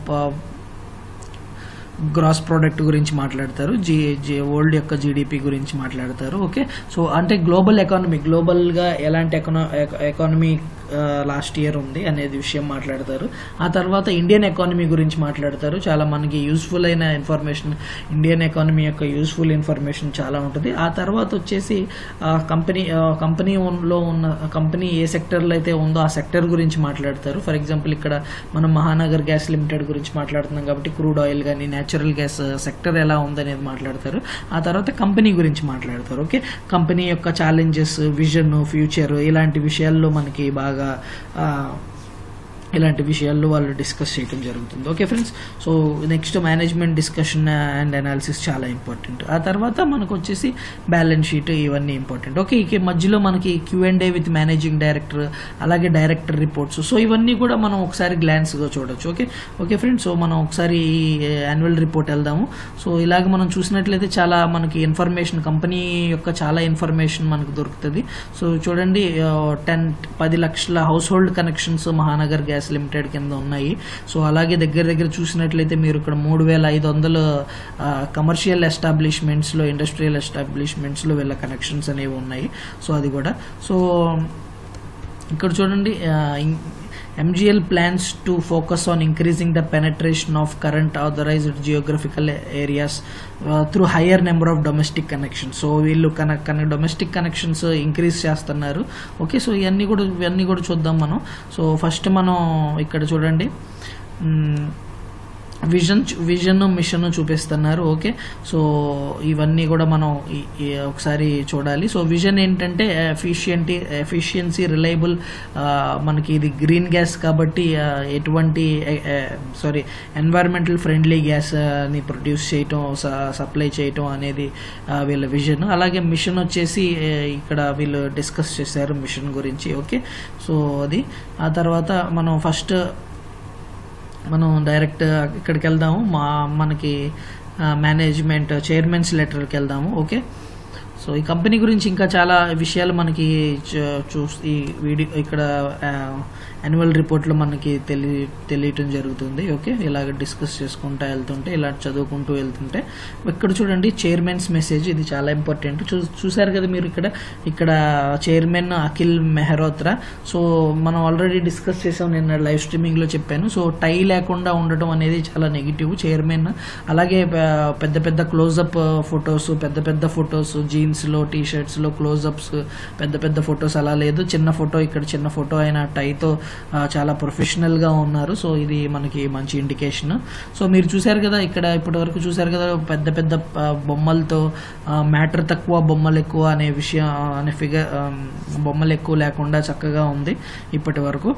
గ్రాస్ ప్రోడక్ట్ గురించి మాట్లాడతారు జీ జీ వరల్డ్ యొక్క జీడిపి గురించి మాట్లాడతారు ఓకే సో అంటే గ్లోబల్ ఎకానమీ గ్లోబల్గా ఎలాంటి ఎకనా ఎకానమీ లాస్ట్ ఇయర్ ఉంది అనేది విషయం మాట్లాడతారు ఆ తర్వాత ఇండియన్ ఎకానమీ గురించి మాట్లాడతారు చాలా మనకి యూస్ఫుల్ అయిన ఇన్ఫర్మేషన్ ఇండియన్ ఎకానమీ యొక్క యూస్ఫుల్ ఇన్ఫర్మేషన్ చాలా ఉంటుంది ఆ తర్వాత వచ్చేసి కంపెనీ కంపెనీలో ఉన్న కంపెనీ ఏ సెక్టర్లో అయితే ఉందో ఆ సెక్టర్ గురించి మాట్లాడతారు ఫర్ ఎగ్జాంపుల్ ఇక్కడ మనం మహానగర్ గ్యాస్ లిమిటెడ్ గురించి మాట్లాడుతున్నాం కాబట్టి క్రూడ్ ఆయిల్ కానీ న్యాచురల్ గ్యాస్ సెక్టర్ ఎలా ఉందనేది మాట్లాడతారు ఆ తర్వాత కంపెనీ గురించి మాట్లాడతారు ఓకే కంపెనీ యొక్క ఛాలెంజెస్ విజన్ ఫ్యూచర్ ఇలాంటి విషయాల్లో మనకి బాగా ఆ, ఇలాంటి విషయాల్లో వాళ్ళు డిస్కస్ చేయడం జరుగుతుంది okay friends so next management discussion and analysis చాలా ఇంపార్టెంట్ ఆ తర్వాత మనకు వచ్చేసి బ్యాలెన్స్ షీట్ ఇవన్నీ ఇంపార్టెంట్ ఓకే ఇక మధ్యలో మనకి Q and A with managing director అలాగే డైరెక్టర్ రిపోర్ట్స్ సో ఇవన్నీ కూడా మనం ఒకసారి గ్లాన్స్గా చూడొచ్చు ఓకే ఓకే ఫ్రెండ్స్ సో మనం ఒకసారి యాన్యువల్ రిపోర్ట్ వెళ్దాము సో ఇలాగ మనం చూసినట్లయితే చాలా మనకి ఇన్ఫర్మేషన్ కంపెనీ యొక్క చాలా ఇన్ఫర్మేషన్ మనకు దొరుకుతుంది సో చూడండి టెన్ పది లక్షల house hold connections Mahanagar gas limited కింద ఉన్నాయి సో అలాగే దగ్గర దగ్గర చూసినట్లయితే మీరు ఇక్కడ మూడు వేల ఐదు వందల కమర్షియల్ ఎస్టాబ్లిష్మెంట్స్లో ఇండస్ట్రియల్ ఎస్టాబ్లిష్మెంట్స్లో వీళ్ళ కనెక్షన్స్ అనేవి ఉన్నాయి సో అది కూడా సో ఇక్కడ చూడండి MGL plans to focus on increasing the penetration of current authorised geographical areas through higher number of domestic connections so వీళ్ళు కన కన డొమెస్టిక్ కనెక్షన్స్ ఇంక్రీజ్ చేస్తున్నారు ఓకే సో ఇవన్నీ కూడా ఇవన్నీ కూడా చూద్దాం మనం సో ఫస్ట్ మనం ఇక్కడ చూడండి మ్, విజన్ విజన్ మిషన్ చూపిస్తున్నారు ఓకే సో ఇవన్నీ కూడా మనం ఈ- ఈ ఒకసారి చూడాలి సో విజన్ ఏంటంటే ఎఫిషియంటీ ఎఫిషియన్సీ రిలయబుల్ మనకి ఇది గ్రీన్ గ్యాస్ కాబట్టి ఆ, ఎటువంటి సారీ ఎన్వైరన్మెంటల్ ఫ్రెండ్లీ గ్యాస్ ని ప్రొడ్యూస్ చేయటం సప్లై చేయటం అనేది ఆ, వీళ్ళ విజన్ అలాగే మిషన్ వచ్చేసి ఆ, ఇక్కడ వీళ్ళు డిస్కస్ చేశారు మిషన్ గురించి ఓకే సో అది ఆ తర్వాత మనం ఫస్ట్ మనం డైరెక్ట్ ఇక్కడికి వెళ్దాము మా మనకి మేనేజ్మెంట్ చైర్మన్స్ లెటర్కి వెళ్దాము ఓకే సో ఈ కంపెనీ గురించి ఇంకా చాలా విషయాలు మనకి చూ- చూ ఈ వీడియో ఇక్కడ యాన్యువల్ రిపోర్ట్లో మనకి తెలి తెలియటం జరుగుతుంది ఓకే ఇలాగ డిస్కస్ చేసుకుంటూ వెళ్తుంటే ఇలా చదువుకుంటూ వెళ్తుంటే ఇక్కడ చూడండి చైర్మన్స్ మెసేజ్ ఇది చాలా ఇంపార్టెంట్ చూ చూసారు కదా మీరు ఇక్కడ ఇక్కడ చైర్మన్ అఖిల్ మెహరోత్రా సో మనం ఆల్రెడీ డిస్కస్ చేసాం నిన్న లైవ్ స్ట్రీమింగ్లో చెప్పాను సో టై లేకుండా ఉండటం అనేది చాలా నెగిటివ్ చైర్మన్ అలాగే ఆ, పెద్ద పెద్ద క్లోజప్ ఫొటోస్ పెద్ద పెద్ద ఫొటోస్ జీన్స్లో టీ షర్ట్స్లో క్లోజప్స్ పెద్ద పెద్ద ఫొటోస్ అలా లేదు చిన్న ఫోటో ఇక్కడ చిన్న ఫోటో అయిన టైతో ఆ, చాలా ప్రొఫెషనల్గా ఉన్నారు సో ఇది మనకి మంచి ఇండికేషన్ సో మీరు చూశారు కదా ఇక్కడ ఇప్పటి వరకు చూశారు కదా పెద్ద పెద్ద ఆ, బొమ్మలతో మ్యాటర్ తక్కువ బొమ్మలు ఎక్కువ అనే విషయం ఆ, అనే ఫిగర్ బొమ్మలు ఎక్కువ లేకుండా చక్కగా ఉంది ఇప్పటి వరకు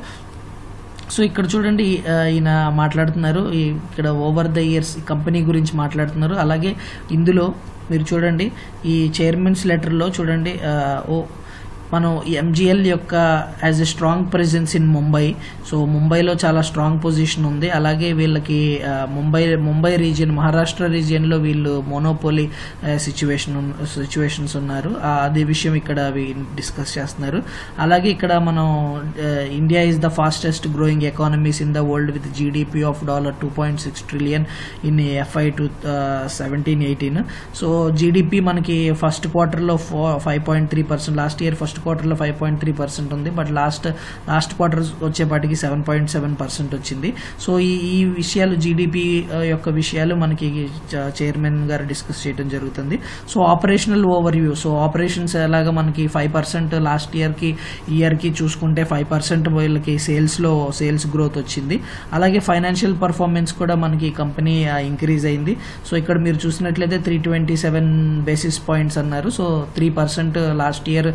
సో ఇక్కడ చూడండి ఆ, ఈయన మాట్లాడుతున్నారు ఈ ఇక్కడ ఓవర్ ద ఇయర్స్ కంపెనీ గురించి మాట్లాడుతున్నారు అలాగే ఇందులో మీరు చూడండి ఈ చైర్మన్స్ లెటర్లో చూడండి ఆ, ఓ మనం ఎంజిఎల్ యొక్క as a strong presence in Mumbai so ముంబైలో చాలా స్ట్రాంగ్ పొజిషన్ ఉంది అలాగే వీళ్ళకి ఆ, ముంబై ముంబై రీజియన్ మహారాష్ట్ర రీజియన్లో వీళ్ళు మోనోపోలీ సిచ్యువేషన్ సిచ్యువేషన్స్ ఉన్నారు ఆ, అదే విషయం ఇక్కడ డిస్కస్ చేస్తున్నారు అలాగే ఇక్కడ మనం India is the fastest growing economies in the world with GDP of dollar two point six trillion in FY two seventeen eighteen so GDP మనకి ఫస్ట్ క్వార్టర్లో five point three percent last year first క్వార్టర్లో five point three percent ఉంది but last last quarter వచ్చేపాటికి seven point seven percent వచ్చింది so ఈ ఈ విషయాలు GDP యొక్క విషయాలు మనకి చ- చైర్మన్ గారు డిస్కస్ చేయడం జరుగుతుంది so operational overview so operations ఎలాగా మనకి ఫైవ్ పర్సెంట్ లాస్ట్ ఇయర్కి ఇయర్కి చూసుకుంటే ఫైవ్ పర్సెంట్ వీళ్ళకి సేల్స్లో సేల్స్ గ్రోత్ వచ్చింది అలాగే ఫైనాన్షియల్ పర్ఫార్మెన్స్ కూడా మనకి కంపెనీ ఇంక్రీజ్ అయింది సో ఇక్కడ మీరు చూసినట్లయితే three twenty seven basis points అన్నారు so three percent last year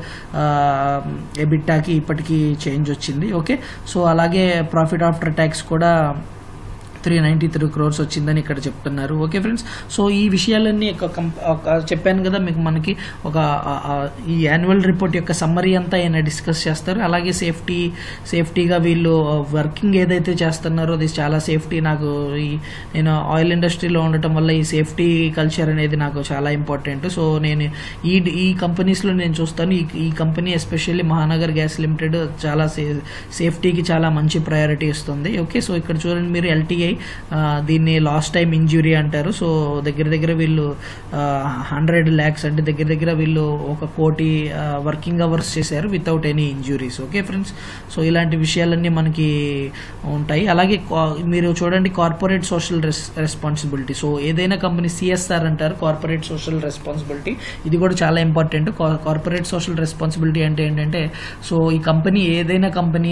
ఎబిట్టాకి ఇప్పటికీ చేంజ్ వచ్చింది ఓకే సో అలాగే ప్రాఫిట్ ఆఫ్టర్ ట్యాక్స్ కూడా త్రీ నైంటీ త్రీ క్రోర్స్ వచ్చిందని ఇక్కడ చెప్తున్నారు ఓకే ఫ్రెండ్స్ సో ఈ విషయాలన్నీ ఒక కంప్- ఒక చెప్పాను కదా మీకు మనకి ఒక ఆ, ఆ, ఈ యాన్యువల్ రిపోర్ట్ యొక్క సమ్మరీ అంతా ఆయన డిస్కస్ చేస్తారు అలాగే సేఫ్టీ సేఫ్టీగా వీళ్ళు వర్కింగ్ ఏదైతే చేస్తున్నారో అది చాలా సేఫ్టీ నాకు ఈ నేను ఆయిల్ ఇండస్ట్రీలో ఉండటం వల్ల ఈ సేఫ్టీ కల్చర్ అనేది నాకు చాలా ఇంపార్టెంట్ సో నేను ఈ ఈ కంపెనీస్లో నేను చూస్తాను ఈ ఈ company especially Mahanagar gas limited చాలా సే సేఫ్టీకి చాలా మంచి ప్రయారిటీ ఇస్తుంది ఓకే సో ఇక్కడ చూడండి మీరు ఎల్టీఐ అయ్యాయి ఆ, దీన్ని లాస్ట్ టైం ఇంజురీ అంటారు సో దగ్గర దగ్గర వీళ్ళు హండ్రెడ్ ల్యాక్స్ అంటే దగ్గర దగ్గర వీళ్ళు ఒక కోటి వర్కింగ్ అవర్స్ చేశారు without any injuries okay friends so ఇలాంటి విషయాలన్నీ మనకి ఉంటాయి అలాగే కా- మీరు చూడండి కార్పొరేట్ సోషల్ రెస్పాన్సిబిలిటీ సో ఏదైనా కంపెనీ సిఎస్ఆర్ అంటారు కార్పొరేట్ సోషల్ రెస్పాన్సిబిలిటీ ఇది కూడా చాలా ఇంపార్టెంట్ కార్పొరేట్ సోషల్ రెస్పాన్సిబిలిటీ అంటే ఏంటంటే సో ఈ కంపెనీ ఏదైనా కంపెనీ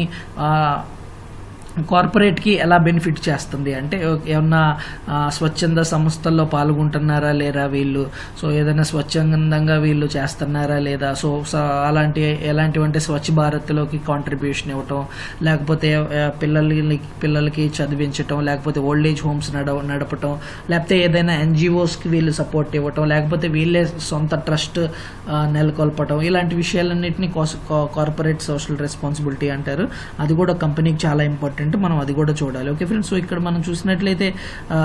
కార్పొరేట్కి ఎలా బెనిఫిట్ చేస్తుంది అంటే ఏమన్నా ఆ, స్వచ్ఛంద సంస్థల్లో పాల్గొంటున్నారా లేరా వీళ్ళు సో ఏదైనా స్వచ్ఛందంగా వీళ్ళు చేస్తున్నారా లేదా సో స- అలాంటి ఎలాంటివి అంటే స్వచ్ఛ భారత్లోకి కాంట్రిబ్యూషన్ ఇవ్వటం లేకపోతే ఆ, పిల్లలకి పిల్లలకి చదివించటం లేకపోతే ఓల్డ్ ఏజ్ హోమ్స్ నడ నడపటం లేకపోతే ఏదైనా ఎన్జిఓస్కి వీళ్ళు సపోర్ట్ ఇవ్వటం లేకపోతే వీళ్ళే సొంత ట్రస్ట్ నెలకొల్పటం ఇలాంటి విషయాలన్నింటినీ కార్పొరేట్ సోషల్ రెస్పాన్సిబిలిటీ అంటారు అది కూడా కంపెనీకి చాలా ఇంపార్టెంట్ మనం అది కూడా చూడాలి ఓకే ఫ్రెండ్స్ సో ఇక్కడ మనం చూసినట్లయితే ఆ,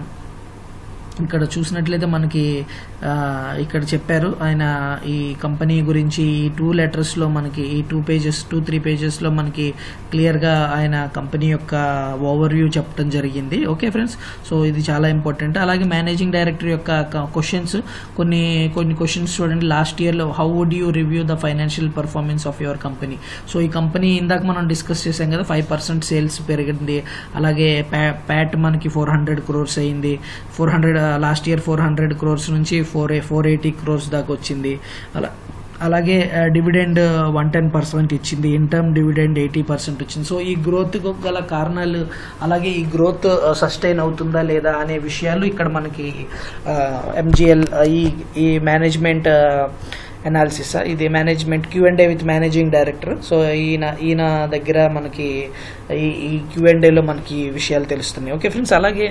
ఇక్కడ చూసినట్లయితే మనకి ఆ, ఇక్కడ చెప్పారు ఆయన ఈ కంపెనీ గురించి ఈ టూ లెటర్స్లో మనకి ఈ టూ పేజెస్ టూ త్రీ పేజెస్లో మనకి క్లియర్గా ఆయన కంపెనీ యొక్క ఓవర్ వ్యూ చెప్పడం జరిగింది ఓకే ఫ్రెండ్స్ సో ఇది చాలా ఇంపార్టెంట్ అలాగే మేనేజింగ్ డైరెక్టర్ యొక్క క్వశ్చన్స్ కొన్ని కొన్ని క్వశ్చన్స్ చూడండి లాస్ట్ ఇయర్లో how would you review the financial performance of your company so ఈ కంపెనీ ఇందాక మనం డిస్కస్ చేసాం కదా ఫైవ్ పర్సెంట్ సేల్స్ పెరిగింది అలాగే ప్యా- ప్యాట్ మనకి ఫోర్ హండ్రెడ్ క్రోర్స్ అయింది four hundred last year four hundred crores నుంచి ఫోర్ ఫోర్ ఎయిటీ క్రోర్స్ దాకా వచ్చింది అలా అలాగే డివిడెండ్ వన్ టెన్ పర్సెంట్ ఇచ్చింది ఇన్టర్మ్ డివిడెండ్ ఎయిటీ పర్సెంట్ వచ్చింది సో ఈ గ్రోత్ గల కారణాలు అలాగే ఈ గ్రోత్ సస్టైన్ అవుతుందా లేదా అనే విషయాలు ఇక్కడ మనకి ఎంజిఎల్ ఈ ఈ మేనేజ్మెంట్ అనాలిసిస్ ఇది management Q and A with managing director so ఈయన ఈయన దగ్గర మనకి ఈ ఈ క్యూ అండ్ ఏలో మనకి ఈ విషయాలు తెలుస్తున్నాయి ఓకే ఫ్రెండ్స్ అలాగే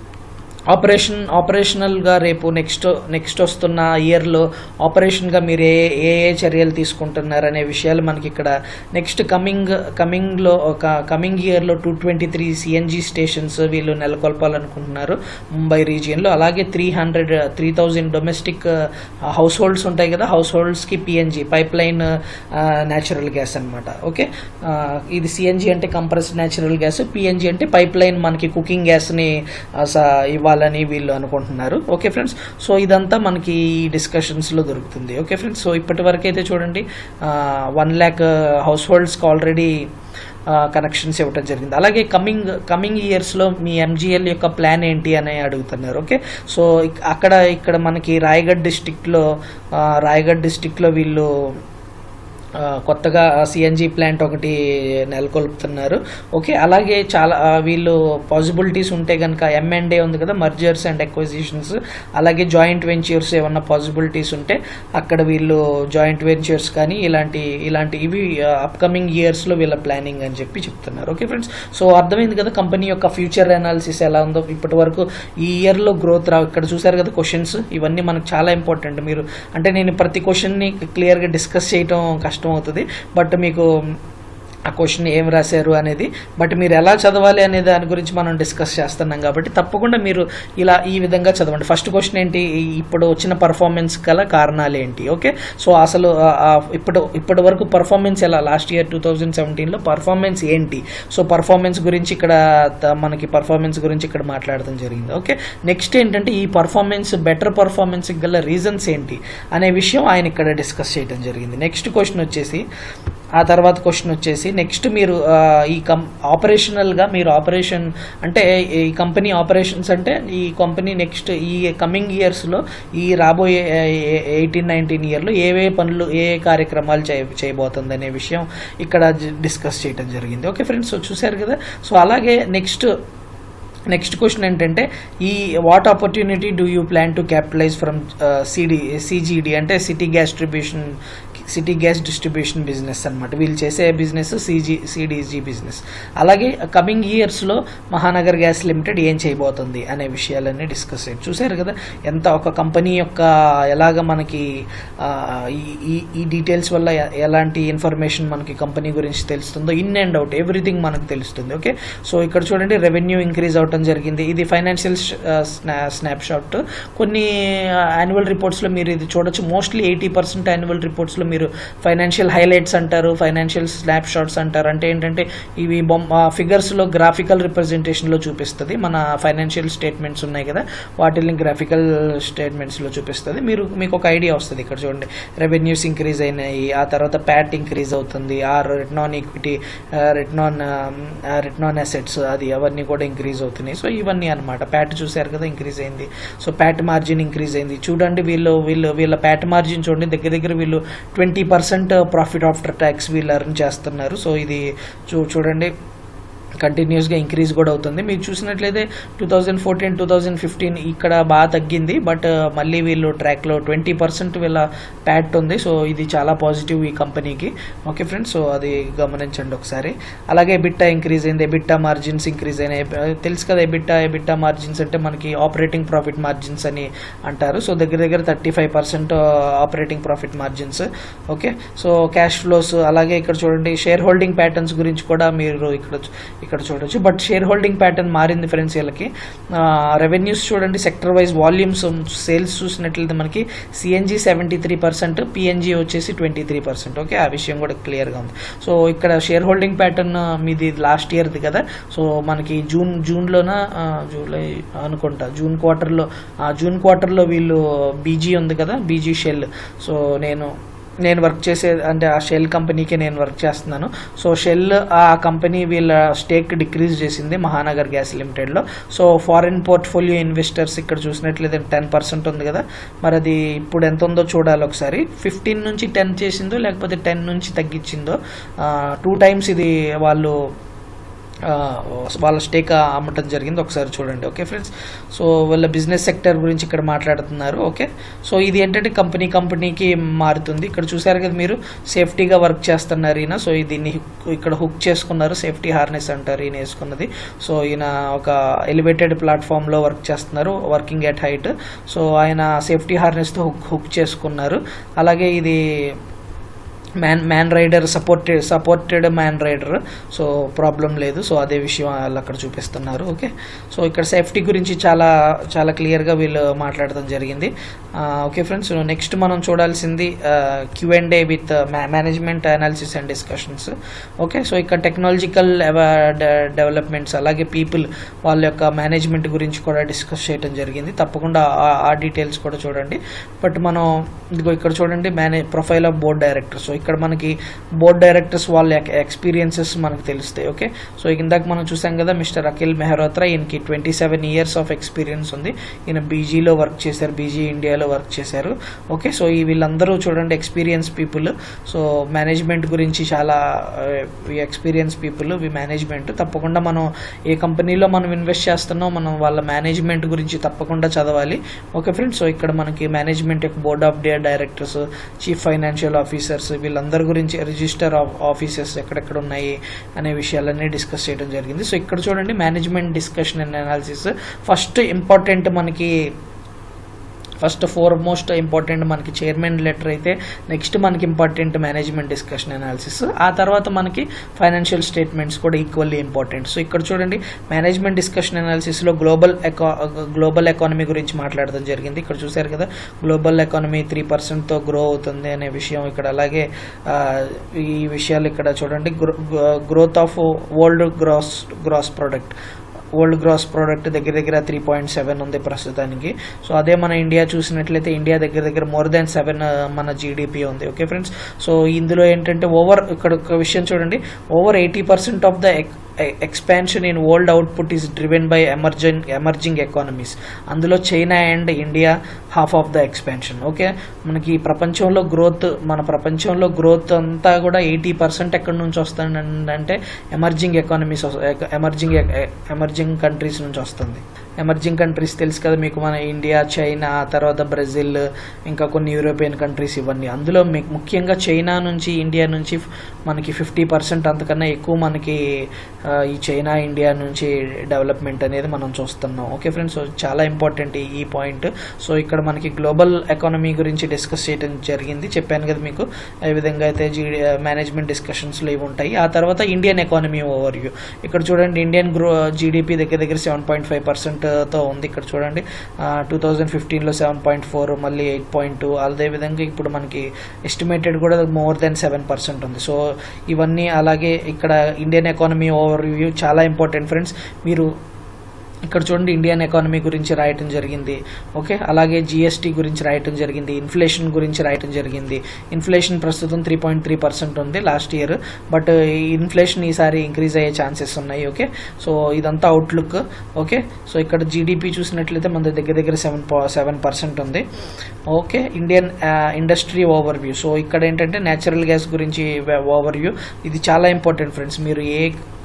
ఆపరేషన్ ఆపరేషనల్గా రేపు నెక్స్ట్ నెక్స్ట్ వస్తున్న ఇయర్లో ఆపరేషన్గా మీరు ఏ ఏ ఏ చర్యలు తీసుకుంటున్నారు అనే విషయాలు మనకి ఇక్కడ నెక్స్ట్ కమింగ్ కమింగ్లో ఒక కమింగ్ ఇయర్లో two twenty three CNG stations వీళ్ళు నెలకొల్పాలనుకుంటున్నారు ముంబై రీజియన్లో అలాగే three hundred three thousand domestic house holds ఉంటాయి కదా హౌస్ హోల్డ్స్కి PNG pipeline natural gas అనమాట ఓకే ఆ, ఇది సిఎన్జి అంటే కంప్రెస్డ్ న్యాచురల్ గ్యాస్ పిఎన్జి అంటే పైప్ లైన్ మనకి కుకింగ్ గ్యాస్ని ఆ, స- ఇవ్వాలని వీళ్ళు అనుకుంటున్నారు ఓకే ఫ్రెండ్స్ సో ఇదంతా మనకి ఈ డిస్కషన్స్లో దొరుకుతుంది ఓకే ఫ్రెండ్స్ సో ఇప్పటి వరకు అయితే చూడండి వన్ ల్యాక్ హౌస్ హోల్డ్స్కి ఆల్రెడీ కనెక్షన్స్ ఇవ్వటం జరిగింది అలాగే కమింగ్ కమింగ్ ఇయర్స్లో మీ ఎంజిఎల్ యొక్క ప్లాన్ ఏంటి అని అడుగుతున్నారు ఓకే సో ఇక్- అక్కడ ఇక్కడ మనకి రాయగఢ్ డిస్టిక్లో రాయగఢ్ డిస్టిక్లో వీళ్ళు ఆ, కొత్తగా సిఎన్జి ప్లాంట్ ఒకటి నెలకొల్పుతున్నారు ఓకే అలాగే చాలా ఆ, వీళ్ళు పాసిబిలిటీస్ ఉంటే కనుక ఎంఎండే ఉంది కదా మర్జర్స్ అండ్ ఎక్విజిషన్స్ అలాగే జాయింట్ వెంచర్స్ ఏమన్నా పాసిబిలిటీస్ ఉంటే అక్కడ వీళ్ళు జాయింట్ వెంచర్స్ కానీ ఇలాంటి ఇలాంటి ఇవి అప్కమింగ్ ఇయర్స్లో వీళ్ళ ప్లానింగ్ అని చెప్పి చెప్తున్నారు ఓకే ఫ్రెండ్స్ సో అర్థమైంది కదా కంపెనీ యొక్క ఫ్యూచర్ అనాలిసిస్ ఎలా ఉందో ఇప్పటి వరకు ఈ ఇయర్లో గ్రోత్ రా ఇక్కడ చూసారు కదా క్వశ్చన్స్ ఇవన్నీ మనకు చాలా ఇంపార్టెంట్ మీరు అంటే నేను ప్రతి క్వశ్చన్ని క్లియర్గా డిస్కస్ చేయటం కష్టం అవుతుంది బట్ మీకు ఆ క్వశ్చన్ ఏం రాశారు అనేది బట్ మీరు ఎలా చదవాలి అనే దాని గురించి మనం డిస్కస్ చేస్తున్నాం కాబట్టి తప్పకుండా మీరు ఇలా ఈ విధంగా చదవండి ఫస్ట్ క్వశ్చన్ ఏంటి ఈ- ఇప్పుడు వచ్చిన పర్ఫార్మెన్స్ గల కారణాలు ఏంటి ఓకే సో అసలు ఆ, ఆ, ఇప్పుడు ఇప్పటి వరకు పర్ఫార్మెన్స్ ఎలా లాస్ట్ ఇయర్ టూ థౌజండ్ సెవెంటీన్లో పర్ఫార్మెన్స్ ఏంటి సో పర్ఫార్మెన్స్ గురించి ఇక్కడ త- మనకి పర్ఫార్మెన్స్ గురించి ఇక్కడ మాట్లాడడం జరిగింది ఓకే నెక్స్ట్ ఏంటంటే ఈ పర్ఫార్మెన్స్ బెటర్ పర్ఫార్మెన్స్ గల రీజన్స్ ఏంటి అనే విషయం ఆయన ఇక్కడ డిస్కస్ చేయడం జరిగింది నెక్స్ట్ క్వశ్చన్ వచ్చేసి ఆ తర్వాత క్వశ్చన్ వచ్చేసి నెక్స్ట్ మీరు ఆ, ఈ కం ఆపరేషనల్గా మీరు ఆపరేషన్ అంటే ఈ కంపెనీ ఆపరేషన్స్ అంటే ఈ కంపెనీ నెక్స్ట్ ఈ కమింగ్ ఇయర్స్లో ఈ రాబోయే ఎయిటీన్ నైన్టీన్ ఇయర్లో ఏవే పనులు ఏ ఏ కార్యక్రమాలు చేయ చేయబోతుంది అనే విషయం ఇక్కడ డిస్కస్ చేయడం జరిగింది ఓకే ఫ్రెండ్స్ సో చూశారు కదా సో అలాగే నెక్స్ట్ నెక్స్ట్ క్వశ్చన్ ఏంటంటే ఈ what opportunity do you plan to capitalise from CD CGD అంటే city gas distribution city gas distribution business అన్నమాట వీళ్ళు చేసే బిజినెస్ సిజీ సిడిజీ బిజినెస్ అలాగే కమింగ్ ఇయర్స్లో మహానగర్ గ్యాస్ లిమిటెడ్ ఏం చేయబోతుంది అనే విషయాలన్నీ డిస్కస్ అయ్యారు చూశారు కదా ఎంత ఒక కంపెనీ యొక్క ఎలాగ మనకి ఆ, ఈ- ఈ ఈ డీటెయిల్స్ వల్ల ఎ- ఎలాంటి ఇన్ఫర్మేషన్ మనకి కంపెనీ గురించి తెలుస్తుందో ఇన్ అండ్ అవుట్ ఎవ్రీథింగ్ మనకు తెలుస్తుంది ఓకే సో ఇక్కడ చూడండి రెవెన్యూ ఇంక్రీజ్ అవటం జరిగింది ఇది ఫైనాన్షియల్ స్నాప్ షాట్ కొన్ని యాన్యువల్ రిపోర్ట్స్లో మీరు ఇది చూడొచ్చు మోస్ట్లీ ఎయిటీ పర్సెంట్ యాన్యువల్ రిపోర్ట్స్లో మీరు మీరు ఫైనాన్షియల్ హైలైట్స్ అంటారు ఫైనాన్షియల్ స్నాప్ షాట్స్ అంటారు అంటే ఏంటంటే ఇవి బొమ్మ ఫిగర్స్లో గ్రాఫికల్ రిప్రజెంటేషన్లో చూపిస్తుంది మన ఫైనాన్షియల్ స్టేట్మెంట్స్ ఉన్నాయి కదా వాటిని గ్రాఫికల్ స్టేట్మెంట్స్లో చూపిస్తుంది మీరు మీకు ఒక ఐడియా వస్తుంది ఇక్కడ చూడండి రెవెన్యూస్ ఇంక్రీజ్ అయినాయి ఆ తర్వాత ప్యాట్ ఇంక్రీజ్ అవుతుంది ఆ return on equity return on return on assets అది అవన్నీ కూడా ఇంక్రీజ్ అవుతున్నాయి సో ఇవన్నీ అనమాట ప్యాట్ చూశారు కదా ఇంక్రీజ్ అయింది సో ప్యాట్ మార్జిన్ ఇంక్రీజ్ అయింది చూడండి వీళ్ళు వీళ్ళు వీళ్ళ ప్యాట్ మార్జిన్ చూడండి దగ్గర దగ్గర వీళ్ళు twenty percent profit after tax వీళ్ళు అర్న్ చేస్తున్నారు సో ఇది చూ చూడండి కంటిన్యూస్గా ఇంక్రీజ్ కూడా అవుతుంది మీరు చూసినట్లయితే two thousand fourteen two thousand fifteen ఇక్కడ బాగా తగ్గింది బట్ మళ్ళీ వీళ్ళు ట్రాక్లో ట్వంటీ పర్సెంట్ వీళ్ళ ప్యాట్ ఉంది సో ఇది చాలా పాజిటివ్ ఈ కంపెనీకి ఓకే ఫ్రెండ్స్ సో అది గమనించండి ఒకసారి అలాగే ఎబిట్టా ఇంక్రీజ్ అయింది ఎబిట్టా మార్జిన్స్ ఇంక్రీజ్ అయినాయి తెలుసు కదా ఎబిట్టా ఎబిట్టా మార్జిన్స్ అంటే మనకి ఆపరేటింగ్ ప్రాఫిట్ మార్జిన్స్ అని అంటారు సో దగ్గర దగ్గర thirty five percent operating profit margins okay so cash flows అలాగే ఇక్కడ చూడండి షేర్ హోల్డింగ్ ప్యాటర్న్స్ గురించి కూడా మీరు ఇక్కడ ఇక్కడ చూడొచ్చు బట్ షేర్ హోల్డింగ్ ప్యాటర్న్ మారింది ఫ్రెండ్స్ వీళ్ళకి రెవెన్యూస్ చూడండి సెక్టర్ వైజ్ వాల్యూమ్స్ సేల్స్ చూసినట్లయితే మనకి CNG seventy three percent PNG వచ్చేసి ట్వంటీ త్రీ పర్సెంట్ ఓకే ఆ విషయం కూడా క్లియర్గా ఉంది సో ఇక్కడ షేర్ హోల్డింగ్ ప్యాటర్న్ మీది లాస్ట్ ఇయర్ది కదా సో మనకి జూన్ జూన్లోన జూలై అనుకుంటా జూన్ క్వార్టర్లో జూన్ క్వార్టర్లో వీళ్ళు బీజీ ఉంది కదా బీజీ షెల్ సో నేను నేను వర్క్ చేసే అంటే ఆ షెల్ కంపెనీకి నేను వర్క్ చేస్తున్నాను సో షెల్ ఆ కంపెనీ వీళ్ళ స్టేక్ డిక్రీజ్ చేసింది మహానగర్ గ్యాస్ లిమిటెడ్లో సో ఫారిన్ పోర్ట్ఫోలియో ఇన్వెస్టర్స్ ఇక్కడ చూసినట్లయితే టెన్ పర్సెంట్ ఉంది కదా మరి అది ఇప్పుడు ఎంత ఉందో చూడాలి ఒకసారి ఫిఫ్టీన్ నుంచి టెన్ చేసిందో లేకపోతే టెన్ నుంచి తగ్గించిందో టూ టైమ్స్ ఇది వాళ్ళు వాళ్ళ స్టేక్ అమ్మటం జరిగింది ఒకసారి చూడండి ఓకే ఫ్రెండ్స్ సో వాళ్ళ బిజినెస్ సెక్టర్ గురించి ఇక్కడ మాట్లాడుతున్నారు ఓకే సో ఇది ఏంటంటే కంపెనీ కంపెనీకి మారుతుంది ఇక్కడ చూసారు కదా మీరు సేఫ్టీగా వర్క్ చేస్తున్నారు ఈయన సో దీన్ని ఇక్కడ హుక్ చేసుకున్నారు సేఫ్టీ హార్నెస్ అంటారు ఈయన వేసుకున్నది సో ఈయన ఒక ఎలివేటెడ్ ప్లాట్ఫామ్లో వర్క్ చేస్తున్నారు వర్కింగ్ ఎట్ హైట్ సో ఆయన సేఫ్టీ హార్నెస్తో హుక్ హుక్ చేసుకున్నారు అలాగే ఇది man man rider supported supported man rider so problem లేదు సో అదే విషయం వాళ్ళు అక్కడ చూపిస్తున్నారు ఓకే సో ఇక్కడ సేఫ్టీ గురించి చాలా చాలా క్లియర్గా వీళ్ళు మాట్లాడడం జరిగింది ఓకే ఫ్రెండ్స్ నెక్స్ట్ మనం చూడాల్సింది Q and A with management analysis and discussions okay so ఇక్కడ టెక్నాలజికల్ డెవలప్మెంట్స్ అలాగే పీపుల్ వాళ్ళ యొక్క మేనేజ్మెంట్ గురించి కూడా డిస్కస్ చేయడం జరిగింది తప్పకుండా ఆ డీటెయిల్స్ కూడా చూడండి బట్ మనం ఇదిగో ఇక్కడ చూడండి మేనే profile of board director so ఇక్కడ మనకి బోర్డ్ డైరెక్టర్స్ వాళ్ళ ఎక్స్పీరియన్సెస్ మనకు తెలుస్తాయి ఓకే సో ఇందాక మనం చూసాం కదా మిస్టర్ అఖిల్ మెహరోత్రా ఈయనకి twenty seven years of experience ఉంది ఈయన బీజీలో వర్క్ చేశారు బీజీ ఇండియాలో వర్క్ చేశారు ఓకే సో ఈ వీళ్ళందరూ చూడండి ఎక్స్పీరియన్స్ పీపుల్ సో మేనేజ్మెంట్ గురించి చాలా ఎక్స్పీరియన్స్ పీపుల్ వి మేనేజ్మెంట్ తప్పకుండా మనం ఏ కంపెనీలో మనం ఇన్వెస్ట్ చేస్తున్నాం మనం వాళ్ళ మేనేజ్మెంట్ గురించి తప్పకుండా చదవాలి ఓకే ఫ్రెండ్స్ సో ఇక్కడ మనకి మేనేజ్మెంట్ యొక్క బోర్డ్ ఆఫ్ డే డైరెక్టర్స్ చీఫ్ ఫైనాన్షియల్ ఆఫీసర్స్ వీళ్ళందరి గురించి రిజిస్టర్ ఆఫీసెస్ ఎక్కడెక్కడ ఉన్నాయి అనే విషయాలన్నీ డిస్కస్ చేయడం జరిగింది సో ఇక్కడ చూడండి management discussion and analysis first important మనకి ఫస్ట్ ఫోర్ మోస్ట్ ఇంపార్టెంట్ మనకి చైర్మన్ లెటర్ అయితే నెక్స్ట్ మనకి ఇంపార్టెంట్ మేనేజ్మెంట్ డిస్కషన్ అనాలిసిస్ ఆ తర్వాత మనకి ఫైనాన్షియల్ స్టేట్మెంట్స్ కూడా ఈక్వల్లీ ఇంపార్టెంట్ సో ఇక్కడ చూడండి మేనేజ్మెంట్ డిస్కషన్ అనాలిసిస్లో గ్లోబల్ ఎకా గ్లోబల్ ఎకానమీ గురించి మాట్లాడడం జరిగింది ఇక్కడ చూశారు కదా గ్లోబల్ ఎకానమీ త్రీ పర్సెంట్తో గ్రో అవుతుంది అనే విషయం ఇక్కడ అలాగే ఈ విషయాలు ఇక్కడ చూడండి growth of world gross gross product world gross product దగ్గర దగ్గర త్రీ పాయింట్ సెవెన్ ఉంది ప్రస్తుతానికి సో అదే మన ఇండియా చూసినట్లయితే ఇండియా దగ్గర దగ్గర మోర్ దాన్ సెవెన్ మన జీడిపి ఉంది ఓకే ఫ్రెండ్స్ సో ఇందులో ఏంటంటే ఓవర్ ఇక్కడ ఒక విషయం చూడండి over eighty percent of the expansion in world output is driven by emerging emerging economies అందులో China and India half of the expansion okay మనకి ప్రపంచంలో గ్రోత్ మన ప్రపంచంలో గ్రోత్ అంతా కూడా ఎయిటీ పర్సెంట్ ఎక్కడి నుంచి వస్తుందంటే emerging economies emerging emerging countries నుంచి వస్తుంది ఎమర్జింగ్ కంట్రీస్ తెలుసు కదా మీకు మన ఇండియా చైనా తర్వాత బ్రెజిల్ ఇంకా కొన్ని యూరోపియన్ కంట్రీస్ ఇవన్నీ అందులో మీకు ముఖ్యంగా చైనా నుంచి ఇండియా నుంచి మనకి ఫిఫ్టీ పర్సెంట్ అంతకన్నా ఎక్కువ మనకి ఈ చైనా ఇండియా నుంచి డెవలప్మెంట్ అనేది మనం చూస్తున్నాం ఓకే ఫ్రెండ్స్ సో చాలా ఇంపార్టెంట్ ఈ పాయింట్ సో ఇక్కడ మనకి గ్లోబల్ ఎకానమీ గురించి డిస్కస్ చేయడం జరిగింది చెప్పాను కదా మీకు ఏ విధంగా అయితే జీడీ మేనేజ్మెంట్ డిస్కషన్స్లో ఇవి ఉంటాయి ఆ తర్వాత ఇండియన్ ఎకానమీ ఓవర్ వ్యూ ఇక్కడ చూడండి ఇండియన్ గ్రో జీడిపి దగ్గర దగ్గర సెవెన్ పాయింట్ ఫైవ్ పర్సెంట్ తో ఉంది ఇక్కడ చూడండి టూ థౌజండ్ ఫిఫ్టీన్లో సెవెన్ పాయింట్ ఫోర్ మళ్ళీ ఎయిట్ పాయింట్ టూ అదేవిధంగా ఇప్పుడు మనకి ఎస్టిమేటెడ్ కూడా మోర్ దెన్ సెవెన్ పర్సెంట్ ఉంది సో ఇవన్నీ అలాగే ఇక్కడ ఇండియన్ ఎకానమీ ఓవర్ రివ్యూ చాలా ఇంపార్టెంట్ ఫ్రెండ్స్ మీరు ఇక్కడ చూడండి ఇండియన్ ఎకానమీ గురించి రాయటం జరిగింది ఓకే అలాగే జిఎస్టీ గురించి రాయటం జరిగింది ఇన్ఫ్లేషన్ గురించి రాయటం జరిగింది ఇన్ఫ్లేషన్ ప్రస్తుతం త్రీ పాయింట్ త్రీ పర్సెంట్ ఉంది లాస్ట్ ఇయర్ బట్ ఈ ఇన్ఫ్లేషన్ ఈసారి ఇంక్రీజ్ అయ్యే ఛాన్సెస్ ఉన్నాయి ఓకే సో ఇదంతా అవుట్లుక్ ఓకే సో ఇక్కడ జీడిపి చూసినట్లయితే మన దగ్గర దగ్గర సెవెన్ సెవెన్ పర్సెంట్ ఉంది okay Indian industry overview so ఇక్కడ ఏంటంటే న్యాచురల్ గ్యాస్ గురించి ఓవర్ వ్యూ ఇది చాలా ఇంపార్టెంట్ ఫ్రెండ్స్ మీరు ఏ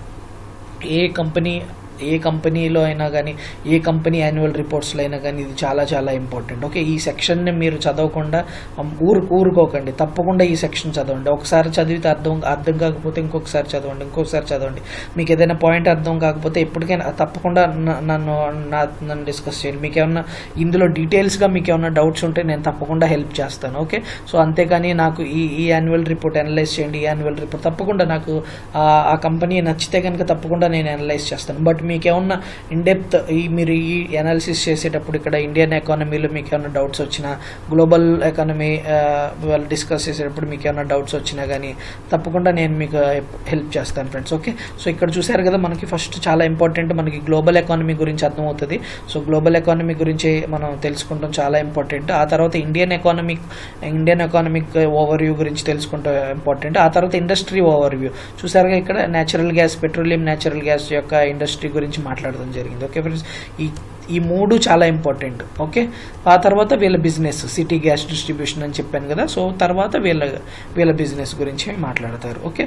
ఏ కంపెనీ ఏ కంపెనీలో అయినా కానీ ఏ కంపెనీ యాన్యువల్ రిపోర్ట్స్లో అయినా కానీ ఇది చాలా చాలా ఇంపార్టెంట్ ఓకే ఈ సెక్షన్ని మీరు చదవకుండా అమ్, ఊరు ఊరుకోకండి తప్పకుండా ఈ సెక్షన్ చదవండి ఒకసారి చదివితే అర్థం అర్థం కాకపోతే ఇంకొకసారి చదవండి ఇంకొకసారి చదవండి మీకు ఏదైనా పాయింట్ అర్థం కాకపోతే ఎప్పటికైనా తప్పకుండా న- నన్ను నా- నన్ను డిస్కస్ చేయండి మీకు ఏమన్నా ఇందులో డీటెయిల్స్గా మీకు ఏమన్నా డౌట్స్ ఉంటే నేను తప్పకుండా హెల్ప్ చేస్తాను ఓకే సో అంతేకాని నాకు ఈ ఈ యాన్యువల్ రిపోర్ట్ అనలైజ్ చేయండి ఈ యాన్యువల్ రిపోర్ట్ తప్పకుండా నాకు ఆ ఆ కంపెనీ నచ్చితే కనుక తప్పకుండా నేను అనలైజ్ చేస్తాను బట్ మీకు ఏమన్నా ఇన్డెప్త్ ఈ మీరు ఈ అనాలిసిస్ చేసేటప్పుడు ఇక్కడ ఇండియన్ ఎకానమీలో మీకు ఏమైనా డౌట్స్ వచ్చినా గ్లోబల్ ఎకానమీ వాళ్ళు డిస్కస్ చేసేటప్పుడు మీకు ఏమైనా డౌట్స్ వచ్చినా కానీ తప్పకుండా నేను మీకు హెల్ప్ చేస్తాను ఫ్రెండ్స్ ఓకే సో ఇక్కడ చూసారు కదా మనకి ఫస్ట్ చాలా ఇంపార్టెంట్ మనకి గ్లోబల్ ఎకానమీ గురించి అర్థమవుతుంది సో గ్లోబల్ ఎకానమీ గురించి మనం తెలుసుకుంటాం చాలా ఇంపార్టెంట్ ఆ తర్వాత Indian economic Indian economic overview గురించి తెలుసుకుంటాం ఇంపార్టెంట్ ఆ తర్వాత ఇండస్ట్రీ ఓవర్ వ్యూ చూసారుగా ఇక్కడ natural gas petroleum natural gas యొక్క ఇండస్ట్రీ గురించి మాట్లాడడం జరిగింది ఓకే ఫ్రెండ్స్ ఈ ఈ మూడు చాలా ఇంపార్టెంట్ ఓకే ఆ తర్వాత వీళ్ళ బిజినెస్ సిటీ గ్యాస్ డిస్ట్రిబ్యూషన్ అని చెప్పాను కదా సో తర్వాత వీళ్ళ వీళ్ళ బిజినెస్ గురించి మాట్లాడతారు ఓకే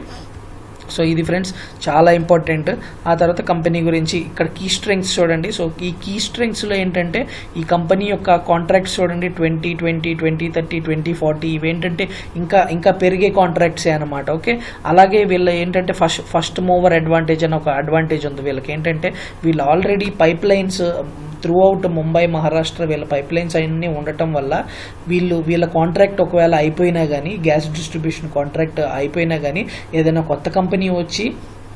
సో ఇది ఫ్రెండ్స్ చాలా ఇంపార్టెంట్ ఆ తర్వాత కంపెనీ గురించి ఇక్కడ కీ స్ట్రెంగ్స్ చూడండి సో ఈ కీ స్ట్రెంగ్స్లో ఏంటంటే ఈ కంపెనీ యొక్క కాంట్రాక్ట్స్ చూడండి twenty twenty twenty thirty twenty forty ఇవేంటంటే ఇంకా ఇంకా పెరిగే కాంట్రాక్ట్సే అనమాట ఓకే అలాగే వీళ్ళ ఏంటంటే ఫస్ట్ ఫస్ట్ మూవర్ అడ్వాంటేజ్ అని ఒక అడ్వాంటేజ్ ఉంది వీళ్ళకి ఏంటంటే వీళ్ళు already pipelines throughout Mumbai Maharashtra వీళ్ళ పైప్ లైన్స్ అన్నీ ఉండటం వల్ల వీళ్ళు వీళ్ళ కాంట్రాక్ట్ ఒకవేళ అయిపోయినా కానీ గ్యాస్ డిస్ట్రిబ్యూషన్ కాంట్రాక్ట్ అయిపోయినా కానీ ఏదైనా కొత్త కంపెనీ వచ్చి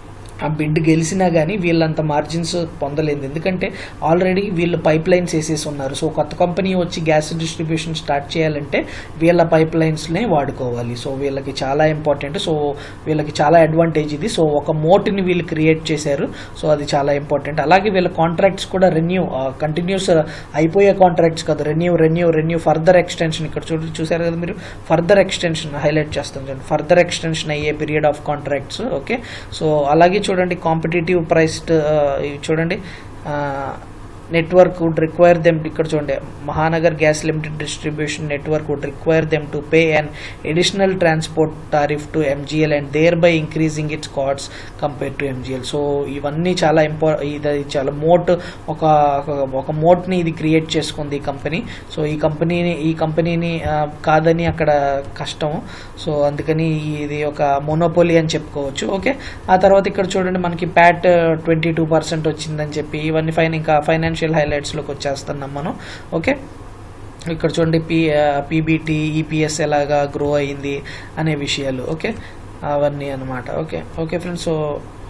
ఆ బిడ్ గెలిచినా కానీ వీళ్ళంత మార్జిన్స్ పొందలేదు ఎందుకంటే ఆల్రెడీ వీళ్ళు పైప్ లైన్స్ వేసేసి ఉన్నారు సో కొత్త కంపెనీ వచ్చి గ్యాస్ డిస్ట్రిబ్యూషన్ స్టార్ట్ చేయాలంటే వీళ్ళ పైప్ లైన్స్నే వాడుకోవాలి సో వీళ్ళకి చాలా ఇంపార్టెంట్ సో వీళ్ళకి చాలా అడ్వాంటేజ్ ఇది సో ఒక మోట్ని వీళ్ళు క్రియేట్ చేశారు సో అది చాలా ఇంపార్టెంట్ అలాగే వీళ్ళ కాంట్రాక్ట్స్ కూడా రెన్యూ కంటిన్యూస్ అయిపోయే కాంట్రాక్ట్స్ కాదు renew renew renew further extension ఇక్కడ చూ చూసారు కదా మీరు ఫర్దర్ ఎక్స్టెన్షన్ హైలైట్ చేస్తాం చూడండి ఫర్దర్ ఎక్స్టెన్షన్ అయ్యే period of contracts okay so అలాగే చూడండి కాంపిటేటివ్ ప్రైస్డ్ చూడండి నెట్వర్క్ వుడ్ రిక్వైర్ దెమ్ ఇక్కడ చూడండి Mahanagar gas limited distribution network would require them to pay and additional transport tariff to MGL and thereby increasing its costs compare to MGL so ఇవన్నీ చాలా ఇంపా ఇది చాలా మోట్ ఒక ఒక- ఒక మోట్ని ఇది క్రియేట్ చేసుకుంది ఈ కంపెనీ సో ఈ కంపెనీని ఈ కంపెనీని ఆ, కాదని అక్కడ కష్టం సో అందుకని ఇది ఒక మోనోపోలీ అని చెప్పుకోవచ్చు ఓకే ఆ తర్వాత ఇక్కడ చూడండి మనకి ప్యాట్ ట్వంటీ టూ పర్సెంట్ వచ్చిందని చెప్పి ఇవన్నీ ఫైన్ ఇంకా ఫైనాన్షియల్ హైలైట్స్లోకి వచ్చేస్తున్నాం మనం ఓకే ఇక్కడ చూడండి పీ పీబీటీ ఈపీఎస్ ఎలాగా గ్రో అయింది అనే విషయాలు ఓకే అవన్నీ అన్నమాట okay okay friends so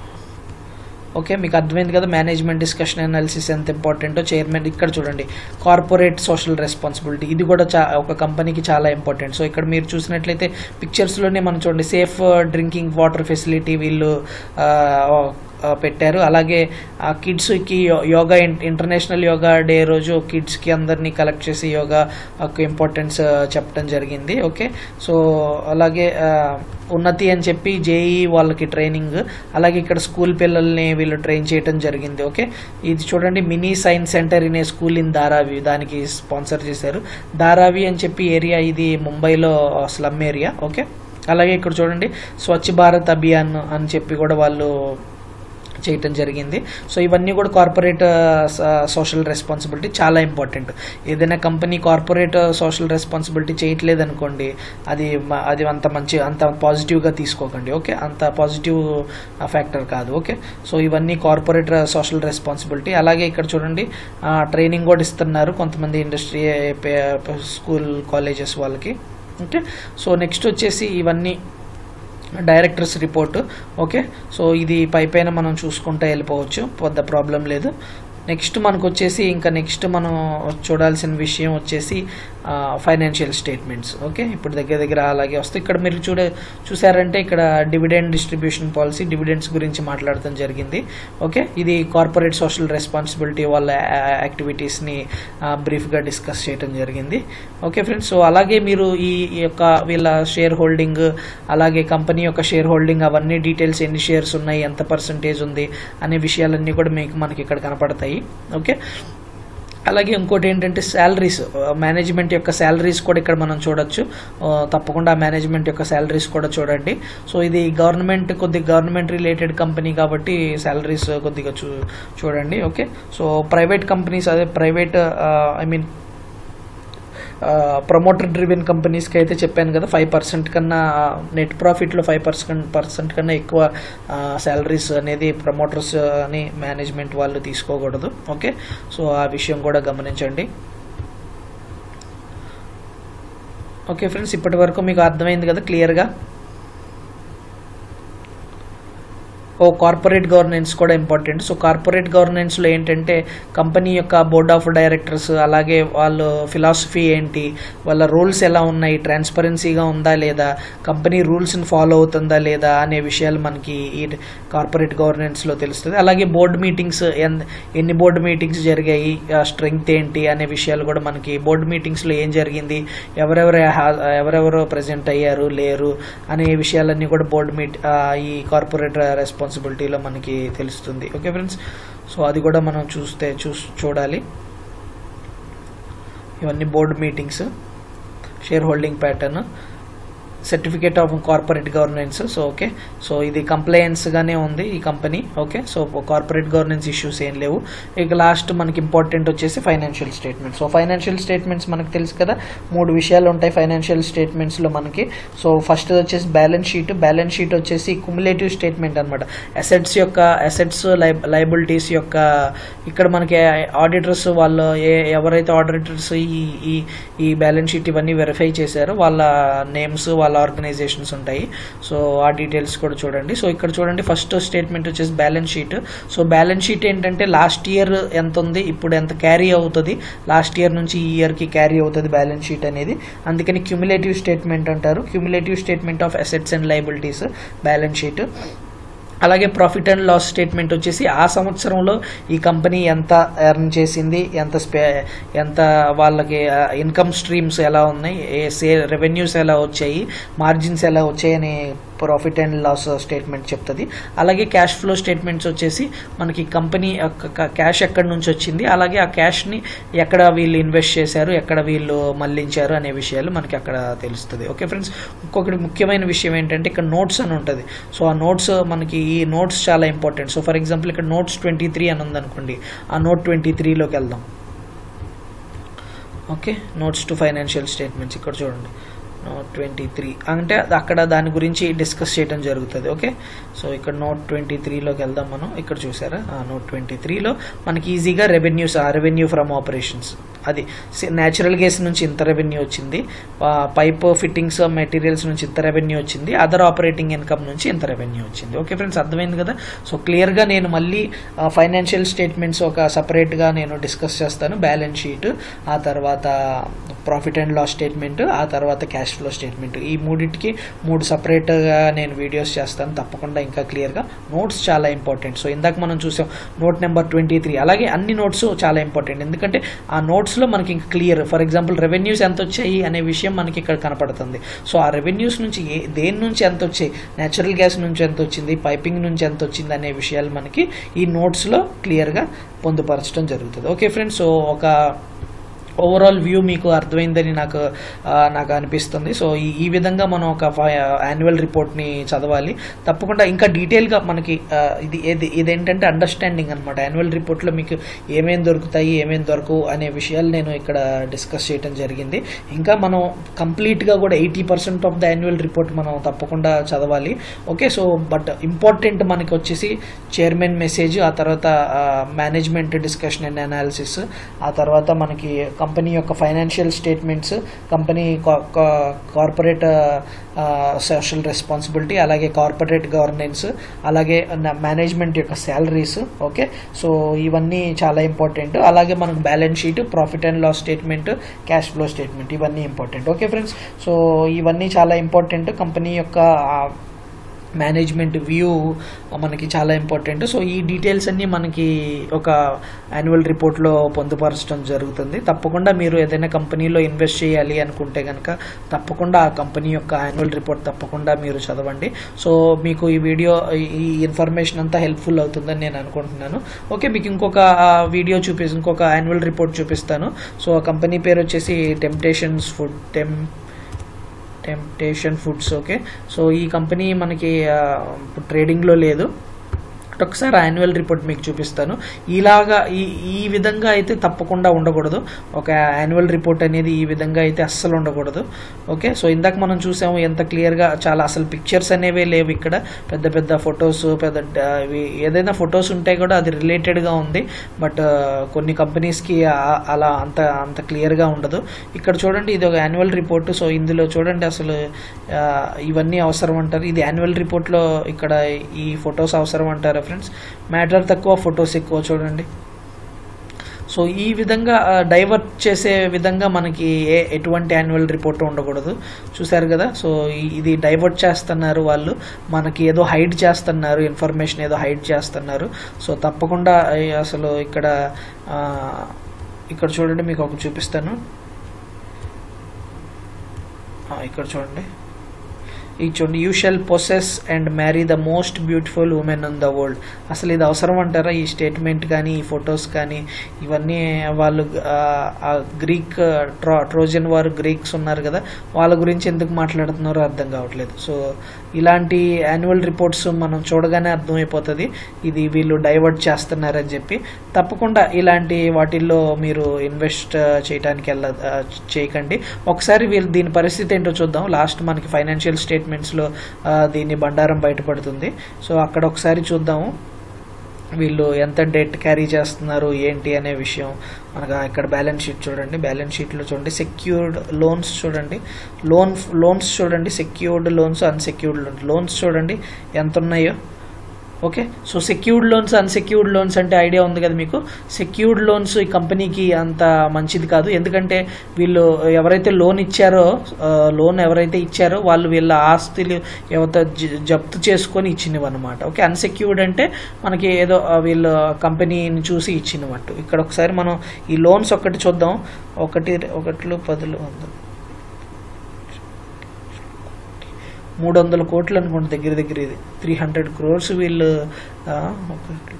okay మీకు అర్థమైంది కదా మేనేజ్మెంట్ డిస్కషన్ అనాలిసిస్ ఎంత ఇంపార్టెంటో చైర్మన్ ఇక్కడ చూడండి కార్పొరేట్ సోషల్ రెస్పాన్సిబిలిటీ ఇది కూడా చా ఒక కంపెనీకి చాలా ఇంపార్టెంట్ సో ఇక్కడ మీరు చూసినట్లయితే పిక్చర్స్లోనే మనం చూడండి సేఫ్ డ్రింకింగ్ వాటర్ ఫెసిలిటీ వీళ్ళు ఆ, ఆ, పెట్టారు అలాగే ఆ కిడ్స్కి యోగా ఇన్- ఇంటర్నేషనల్ యోగా డే రోజు కిడ్స్కి అందరినీ కలెక్ట్ చేసి యోగా ఒక ఇంపార్టెన్స్ చెప్పడం జరిగింది ఓకే సో అలాగే ఆ, ఉన్నతి అని చెప్పి జేఈ వాళ్ళకి ట్రైనింగ్ అలాగే ఇక్కడ స్కూల్ పిల్లల్ని వీళ్ళు ట్రైన్ చేయడం జరిగింది ఓకే ఇది చూడండి mini science centre in a school in Dharavi దానికి స్పాన్సర్ చేశారు ధారావి అని చెప్పి ఏరియా ఇది ముంబైలో స్లమ్ ఏరియా ఓకే అలాగే ఇక్కడ చూడండి స్వచ్ఛ భారత్ అభియాన్ అని చెప్పి కూడా వాళ్ళు చేయటం జరిగింది సో ఇవన్నీ కూడా కార్పొరేట్ సోషల్ రెస్పాన్సిబిలిటీ చాలా ఇంపార్టెంట్ ఏదైనా కంపెనీ కార్పొరేట్ సోషల్ రెస్పాన్సిబిలిటీ చేయట్లేదు అనుకోండి అది మ- అది అంత మంచి అంత పాజిటివ్గా తీసుకోకండి ఓకే అంత పాజిటివ్ ఫ్యాక్టర్ కాదు ఓకే సో ఇవన్నీ కార్పొరేట్ సోషల్ రెస్పాన్సిబిలిటీ అలాగే ఇక్కడ చూడండి ట్రైనింగ్ కూడా ఇస్తున్నారు కొంతమంది ఇండస్ట్రీ స్కూల్ కాలేజెస్ వాళ్ళకి ఓకే సో నెక్స్ట్ వచ్చేసి ఇవన్నీ డైరెక్టర్స్ రిపోర్ట్ ఓకే సో ఇది పై పైన మనం చూసుకుంటూ వెళ్ళిపోవచ్చు పెద్ద ప్రాబ్లం లేదు నెక్స్ట్ మనకు వచ్చేసి ఇంకా నెక్స్ట్ మనం చూడాల్సిన విషయం వచ్చేసి ఫైనాన్షియల్ స్టేట్మెంట్స్ ఓకే ఇప్పుడు దగ్గర దగ్గర అలాగే వస్తాయి ఇక్కడ మీరు చూడ చూసారంటే ఇక్కడ డివిడెండ్ డిస్ట్రిబ్యూషన్ పాలసీ డివిడెండ్స్ గురించి మాట్లాడటం జరిగింది ఓకే ఇది కార్పొరేట్ సోషల్ రెస్పాన్సిబిలిటీ వాళ్ళ యాక్టివిటీస్ని బ్రీఫ్గా డిస్కస్ చేయడం జరిగింది ఓకే ఫ్రెండ్స్ సో అలాగే మీరు ఈ యొక్క వీళ్ళ షేర్ హోల్డింగ్ అలాగే కంపెనీ యొక్క షేర్ హోల్డింగ్ అవన్నీ డీటెయిల్స్ ఎన్ని షేర్స్ ఉన్నాయి ఎంత పర్సంటేజ్ ఉంది అనే విషయాలన్నీ కూడా మీకు మనకి ఇక్కడ కనపడతాయి ఓకే అలాగే ఇంకోటి ఏంటంటే శాలరీస్ మేనేజ్మెంట్ యొక్క శాలరీస్ కూడా ఇక్కడ మనం చూడొచ్చు ఆ, తప్పకుండా మేనేజ్మెంట్ యొక్క శాలరీస్ కూడా చూడండి సో ఇది గవర్నమెంట్ కొద్ది గవర్నమెంట్ రిలేటెడ్ కంపెనీ కాబట్టి శాలరీస్ కొద్దిగా చూ చూడండి ఓకే సో ప్రైవేట్ కంపెనీస్ అదే private I mean promoter driven కంపెనీస్కి అయితే చెప్పాను కదా ఫైవ్ పర్సెంట్ కన్నా నెట్ ప్రాఫిట్లో ఫైవ్ పర్సెంట్ పర్సెంట్ కన్నా ఎక్కువ శాలరీస్ అనేది ప్రమోటర్స్ అని మేనేజ్మెంట్ వాళ్ళు తీసుకోకూడదు ఓకే సో ఆ విషయం కూడా గమనించండి ఓకే ఫ్రెండ్స్ ఇప్పటి వరకు మీకు అర్థమైంది కదా క్లియర్గా ఓ కార్పొరేట్ గవర్నెన్స్ కూడా ఇంపార్టెంట్ సో కార్పొరేట్ గవర్నెన్స్లో ఏంటంటే కంపెనీ యొక్క బోర్డ్ ఆఫ్ డైరెక్టర్స్ అలాగే వాళ్ళు ఫిలాసఫీ ఏంటి వాళ్ళ రూల్స్ ఎలా ఉన్నాయి ట్రాన్స్పరెన్సీగా ఉందా లేదా కంపెనీ రూల్స్ని ఫాలో అవుతుందా లేదా అనే విషయాలు మనకి ఈ కార్పొరేట్ గవర్నెన్స్లో తెలుస్తుంది అలాగే బోర్డు మీటింగ్స్ ఎన్ని బోర్డు మీటింగ్స్ జరిగాయి స్ట్రెంగ్త్ ఏంటి అనే విషయాలు కూడా మనకి బోర్డు మీటింగ్స్లో ఏం జరిగింది ఎవరెవరు హా- ఎవరెవరు ప్రజెంట్ అయ్యారు లేరు అనే విషయాలన్నీ కూడా బోర్డు మీట్ ఆ, ఈ కార్పొరేట్ రెస్పాన్సిబిలిటీలో మనకి తెలుస్తుంది ఓకే ఫ్రెండ్స్ సో అది కూడా మనం చూస్తే చూ చూడాలి ఇవన్నీ board meetings shareholding pattern certificate of corporate governance so okay so ఇది compliance గానే ఉంది ఈ company okay so corporate governance issues ఏం లేవు ఇక లాస్ట్ మనకి ఇంపార్టెంట్ వచ్చేసి financial statements so financial statements మనకు తెలుసు కదా మూడు విషయాలు ఉంటాయి ఫైనాన్షియల్ స్టేట్మెంట్స్లో మనకి సో ఫస్ట్ వచ్చేసి బ్యాలెన్స్ షీట్ బ్యాలెన్స్ షీట్ వచ్చేసి కుములేటివ్ స్టేట్మెంట్ అనమాట అసెట్స్ యొక్క అసెట్స్ లైబిలిటీస్ యొక్క ఇక్కడ మనకి ఆడిటర్స్ వాళ్ళు ఏ ఎవరైతే ఆడిటర్స్ ఈ ఈ ఈ బ్యాలెన్స్ షీట్ ఇవన్నీ వెరిఫై చేశారో వాళ్ళ నేమ్స్ వాళ్ళ ఆర్గనైజేషన్స్ ఉంటాయి సో ఆ డీటెయిల్స్ కూడా చూడండి సో ఇక్కడ చూడండి ఫస్ట్ స్టేట్మెంట్ వచ్చేసి balance sheet so balance sheet ఏంటంటే లాస్ట్ ఇయర్ ఎంత ఉంది ఇప్పుడు ఎంత క్యారీ అవుతుంది లాస్ట్ ఇయర్ నుంచి ఈ ఇయర్కి క్యారీ అవుతుంది బ్యాలెన్స్ షీట్ అనేది అందుకని క్యుములేటివ్ స్టేట్మెంట్ అంటారు cumulative statement of assets and liabilities balance sheet అలాగే ప్రాఫిట్ అండ్ లాస్ స్టేట్మెంట్ వచ్చేసి ఆ సంవత్సరంలో ఈ కంపెనీ ఎంత ఎర్న్ చేసింది ఎంత స్పే ఎంత వాళ్ళకి ఇన్కమ్ స్ట్రీమ్స్ ఎలా ఉన్నాయి ఏ సే రెవెన్యూస్ ఎలా వచ్చాయి మార్జిన్స్ ఎలా వచ్చాయి అనే ప్రాఫిట్ అండ్ లాస్ స్టేట్మెంట్ చెప్తుంది అలాగే క్యాష్ ఫ్లో స్టేట్మెంట్స్ వచ్చేసి మనకి కంపెనీ క్యాష్ ఎక్కడి నుంచి వచ్చింది అలాగే ఆ క్యాష్ని ఎక్కడ వీళ్ళు ఇన్వెస్ట్ చేశారు ఎక్కడ వీళ్ళు మళ్లించారు అనే విషయాలు మనకి అక్కడ తెలుస్తుంది ఓకే ఫ్రెండ్స్ ఇంకొకటి ముఖ్యమైన విషయం ఏంటంటే ఇక్కడ నోట్స్ అని ఉంటుంది సో ఆ నోట్స్ మనకి ఈ నోట్స్ చాలా ఇంపార్టెంట్ సో ఫర్ ఎగ్జాంపుల్ ఇక్కడ నోట్స్ ట్వంటీ త్రీ అని ఉందనుకోండి ఆ నోట్ ట్వంటీ త్రీలోకి వెళ్దాం okay notes to financial statements ఇక్కడ చూడండి నోట్ ట్వంటీ త్రీ అంటే అది అక్కడ దాని గురించి డిస్కస్ చేయడం జరుగుతుంది ఓకే సో ఇక్కడ నోట్ ట్వంటీ త్రీలోకి వెళ్దాం మనం ఇక్కడ చూసారా ఆ నోట్ ట్వంటీ త్రీలో మనకి ఈజీగా రెవెన్యూస్ ఆ రెవెన్యూ ఫ్రమ్ ఆపరేషన్స్ అది న్యాచురల్ గ్యాస్ నుంచి ఇంత రెవెన్యూ వచ్చింది పైప్ ఫిట్టింగ్స్ మెటీరియల్స్ నుంచి ఇంత రెవెన్యూ వచ్చింది అదర్ ఆపరేటింగ్ ఇన్కమ్ నుంచి ఇంత రెవెన్యూ వచ్చింది ఓకే ఫ్రెండ్స్ అర్థమైంది కదా సో క్లియర్గా నేను మళ్ళీ ఫైనాన్షియల్ స్టేట్మెంట్స్ ఒక సపరేట్గా నేను డిస్కస్ చేస్తాను బ్యాలెన్స్ షీట్ ఆ తర్వాత ప్రాఫిట్ అండ్ లాస్ స్టేట్మెంట్ ఆ తర్వాత క్యాష్ ఫ్లో స్టేట్మెంట్ ఈ మూడింటికి మూడు సపరేట్గా నేను వీడియోస్ చేస్తాను తప్పకుండా ఇంకా క్లియర్గా నోట్స్ చాలా ఇంపార్టెంట్ సో ఇందాక మనం చూసాం నోట్ నెంబర్ ట్వంటీ త్రీ అలాగే అన్ని నోట్స్ చాలా ఇంపార్టెంట్ ఎందుకంటే ఆ నోట్స్లో మనకి ఇంకా క్లియర్ ఫర్ ఎగ్జాంపుల్ రెవెన్యూస్ ఎంత వచ్చాయి అనే విషయం మనకి ఇక్కడ కనపడుతుంది సో ఆ రెవెన్యూస్ నుంచి ఏ దేని నుంచి ఎంత వచ్చాయి నేచురల్ గ్యాస్ నుంచి ఎంత వచ్చింది పైపింగ్ నుంచి ఎంత వచ్చింది అనే విషయాలు మనకి ఈ నోట్స్లో క్లియర్గా పొందుపరచడం జరుగుతుంది ఓకే ఫ్రెండ్స్ సో ఒక ఓవరాల్ వ్యూ మీకు అర్థమైందని నాకు ఆ, నాకు అనిపిస్తుంది సో ఈ ఈ విధంగా మనం ఒక యాన్యువల్ రిపోర్ట్ని చదవాలి తప్పకుండా ఇంకా డీటెయిల్గా మనకి ఆ, ఇది ఇది ఇదేంటంటే అండర్స్టాండింగ్ అనమాట యాన్యువల్ రిపోర్ట్లో మీకు ఏమేమి దొరుకుతాయి ఏమేమి దొరకవు అనే విషయాలు నేను ఇక్కడ డిస్కస్ చేయడం జరిగింది ఇంకా మనం కంప్లీట్గా కూడా eighty percent of the annual report మనం తప్పకుండా చదవాలి ఓకే సో బట్ ఇంపార్టెంట్ మనకి వచ్చేసి చైర్మన్ మెసేజ్ ఆ తర్వాత మేనేజ్మెంట్ డిస్కషన్ అండ్ అనాలిసిస్ ఆ తర్వాత మనకి కంపెనీ యొక్క financial statements company corporate social responsibility అలాగే కార్పొరేట్ గవర్నెన్స్ అలాగే మేనేజ్మెంట్ యొక్క శాలరీస్ ఓకే సో ఇవన్నీ చాలా ఇంపార్టెంట్ అలాగే మనకు balance sheet profit and loss statement cash flow statement ఇవన్నీ ఇంపార్టెంట్ ఓకే ఫ్రెండ్స్ సో ఇవన్నీ చాలా ఇంపార్టెంట్ కంపెనీ యొక్క మేనేజ్మెంట్ వ్యూ మనకి చాలా ఇంపార్టెంట్ సో ఈ డీటెయిల్స్ అన్నీ మనకి ఒక యాన్యువల్ రిపోర్ట్లో పొందుపరచడం జరుగుతుంది తప్పకుండా మీరు ఏదైనా కంపెనీలో ఇన్వెస్ట్ చేయాలి అనుకుంటే కనుక తప్పకుండా ఆ కంపెనీ యొక్క యాన్యువల్ రిపోర్ట్ తప్పకుండా మీరు చదవండి సో మీకు ఈ వీడియో ఈ ఇన్ఫర్మేషన్ అంతా హెల్ప్ఫుల్ అవుతుందని నేను అనుకుంటున్నాను ఓకే మీకు ఇంకొక వీడియో చూపి ఇంకొక యాన్యువల్ రిపోర్ట్ చూపిస్తాను సో ఆ కంపెనీ పేరు వచ్చేసి టెంప్టేషన్స్ ఫుడ్ టెం టెంప్టేషన్ ఫుడ్స్ ఓకే సో ఈ కంపెనీ మనకి ట్రేడింగ్లో లేదు ఒకసారి యాన్యువల్ రిపోర్ట్ మీకు చూపిస్తాను ఇలాగా ఈ ఈ విధంగా అయితే తప్పకుండా ఉండకూడదు ఒక యాన్యువల్ రిపోర్ట్ అనేది ఈ విధంగా అయితే అస్సలు ఉండకూడదు ఓకే సో ఇందాక మనం చూసాము ఎంత క్లియర్గా చాలా అసలు పిక్చర్స్ అనేవే లేవు ఇక్కడ పెద్ద పెద్ద ఫొటోస్ పెద్ద ఇవి ఏదైనా ఫొటోస్ ఉంటే కూడా అది రిలేటెడ్గా ఉంది బట్ కొన్ని కంపెనీస్కి అలా అంత అంత క్లియర్గా ఉండదు ఇక్కడ చూడండి ఇది ఒక యాన్యువల్ రిపోర్ట్ సో ఇందులో చూడండి అసలు ఇవన్నీ అవసరం అంటారు ఇది యాన్యువల్ రిపోర్ట్లో ఇక్కడ ఈ ఫొటోస్ అవసరం అంటారు ఫ్రెండ్స్ మ్యాటర్ తక్కువ ఫొటోస్ ఎక్కువ చూడండి సో ఈ విధంగా డైవర్ట్ చేసే విధంగా మనకి ఏ ఎటువంటి యాన్యువల్ రిపోర్ట్ ఉండకూడదు చూసారు కదా సో ఇది డైవర్ట్ చేస్తున్నారు వాళ్ళు మనకి ఏదో హైడ్ చేస్తున్నారు ఇన్ఫర్మేషన్ ఏదో హైడ్ చేస్తున్నారు సో తప్పకుండా అసలు ఇక్కడ ఇక్కడ చూడండి మీకు ఒక చూపిస్తాను ఇక్కడ చూడండి ఈ చూడండి you shall possess and marry the most beautiful woman in the world అసలు ఇది అవసరం అంటారా ఈ స్టేట్మెంట్ కానీ ఈ ఫొటోస్ కానీ ఇవన్నీ వాళ్ళు గ్రీక్ ట్రో ట్రోజన్ వారు గ్రీక్స్ ఉన్నారు కదా వాళ్ళ గురించి ఎందుకు మాట్లాడుతున్నారో అర్థం కావట్లేదు సో ఇలాంటి యాన్యువల్ రిపోర్ట్స్ మనం చూడగానే అర్థమైపోతుంది ఇది వీళ్ళు డైవర్ట్ చేస్తున్నారని చెప్పి తప్పకుండా ఇలాంటి వాటిల్లో మీరు ఇన్వెస్ట్ చేయడానికి వెళ్ళ చేయకండి ఒకసారి వీళ్ళు దీని పరిస్థితి ఏంటో చూద్దాం లాస్ట్ మనకి ఫైనాన్షియల్ స్టేట్మెంట్స్లో దీని బండారం బయటపడుతుంది సో అక్కడ ఒకసారి చూద్దాము వీళ్ళు ఎంత డెట్ క్యారీ చేస్తున్నారు ఏంటి అనే విషయం మనకు ఇక్కడ బ్యాలెన్స్ షీట్ చూడండి బ్యాలెన్స్ షీట్లో చూడండి సెక్యూర్డ్ లోన్స్ చూడండి లోన్ లోన్స్ చూడండి secured loans unsecured loans loans చూడండి ఎంత ఉన్నాయో okay so secured loans unsecured loans అంటే ఐడియా ఉంది కదా మీకు సెక్యూర్డ్ లోన్స్ ఈ కంపెనీకి అంత మంచిది కాదు ఎందుకంటే వీళ్ళు ఎవరైతే లోన్ ఇచ్చారో లోన్ ఎవరైతే ఇచ్చారో వాళ్ళు వీళ్ళ ఆస్తులు ఎవరితో జప్తు చేసుకొని ఇచ్చినవి అనమాట ఓకే అన్సెక్యూర్డ్ అంటే మనకి ఏదో వీళ్ళు కంపెనీని చూసి ఇచ్చినట్టు ఇక్కడ ఒకసారి మనం ఈ లోన్స్ ఒకటి చూద్దాం ఒకటి ఒకట్లు పదులు వందలు మూడు వందల కోట్లు అనుకోండి దగ్గర దగ్గర ఇది త్రీ హండ్రెడ్ క్రోర్స్ వీళ్ళు ఒకటి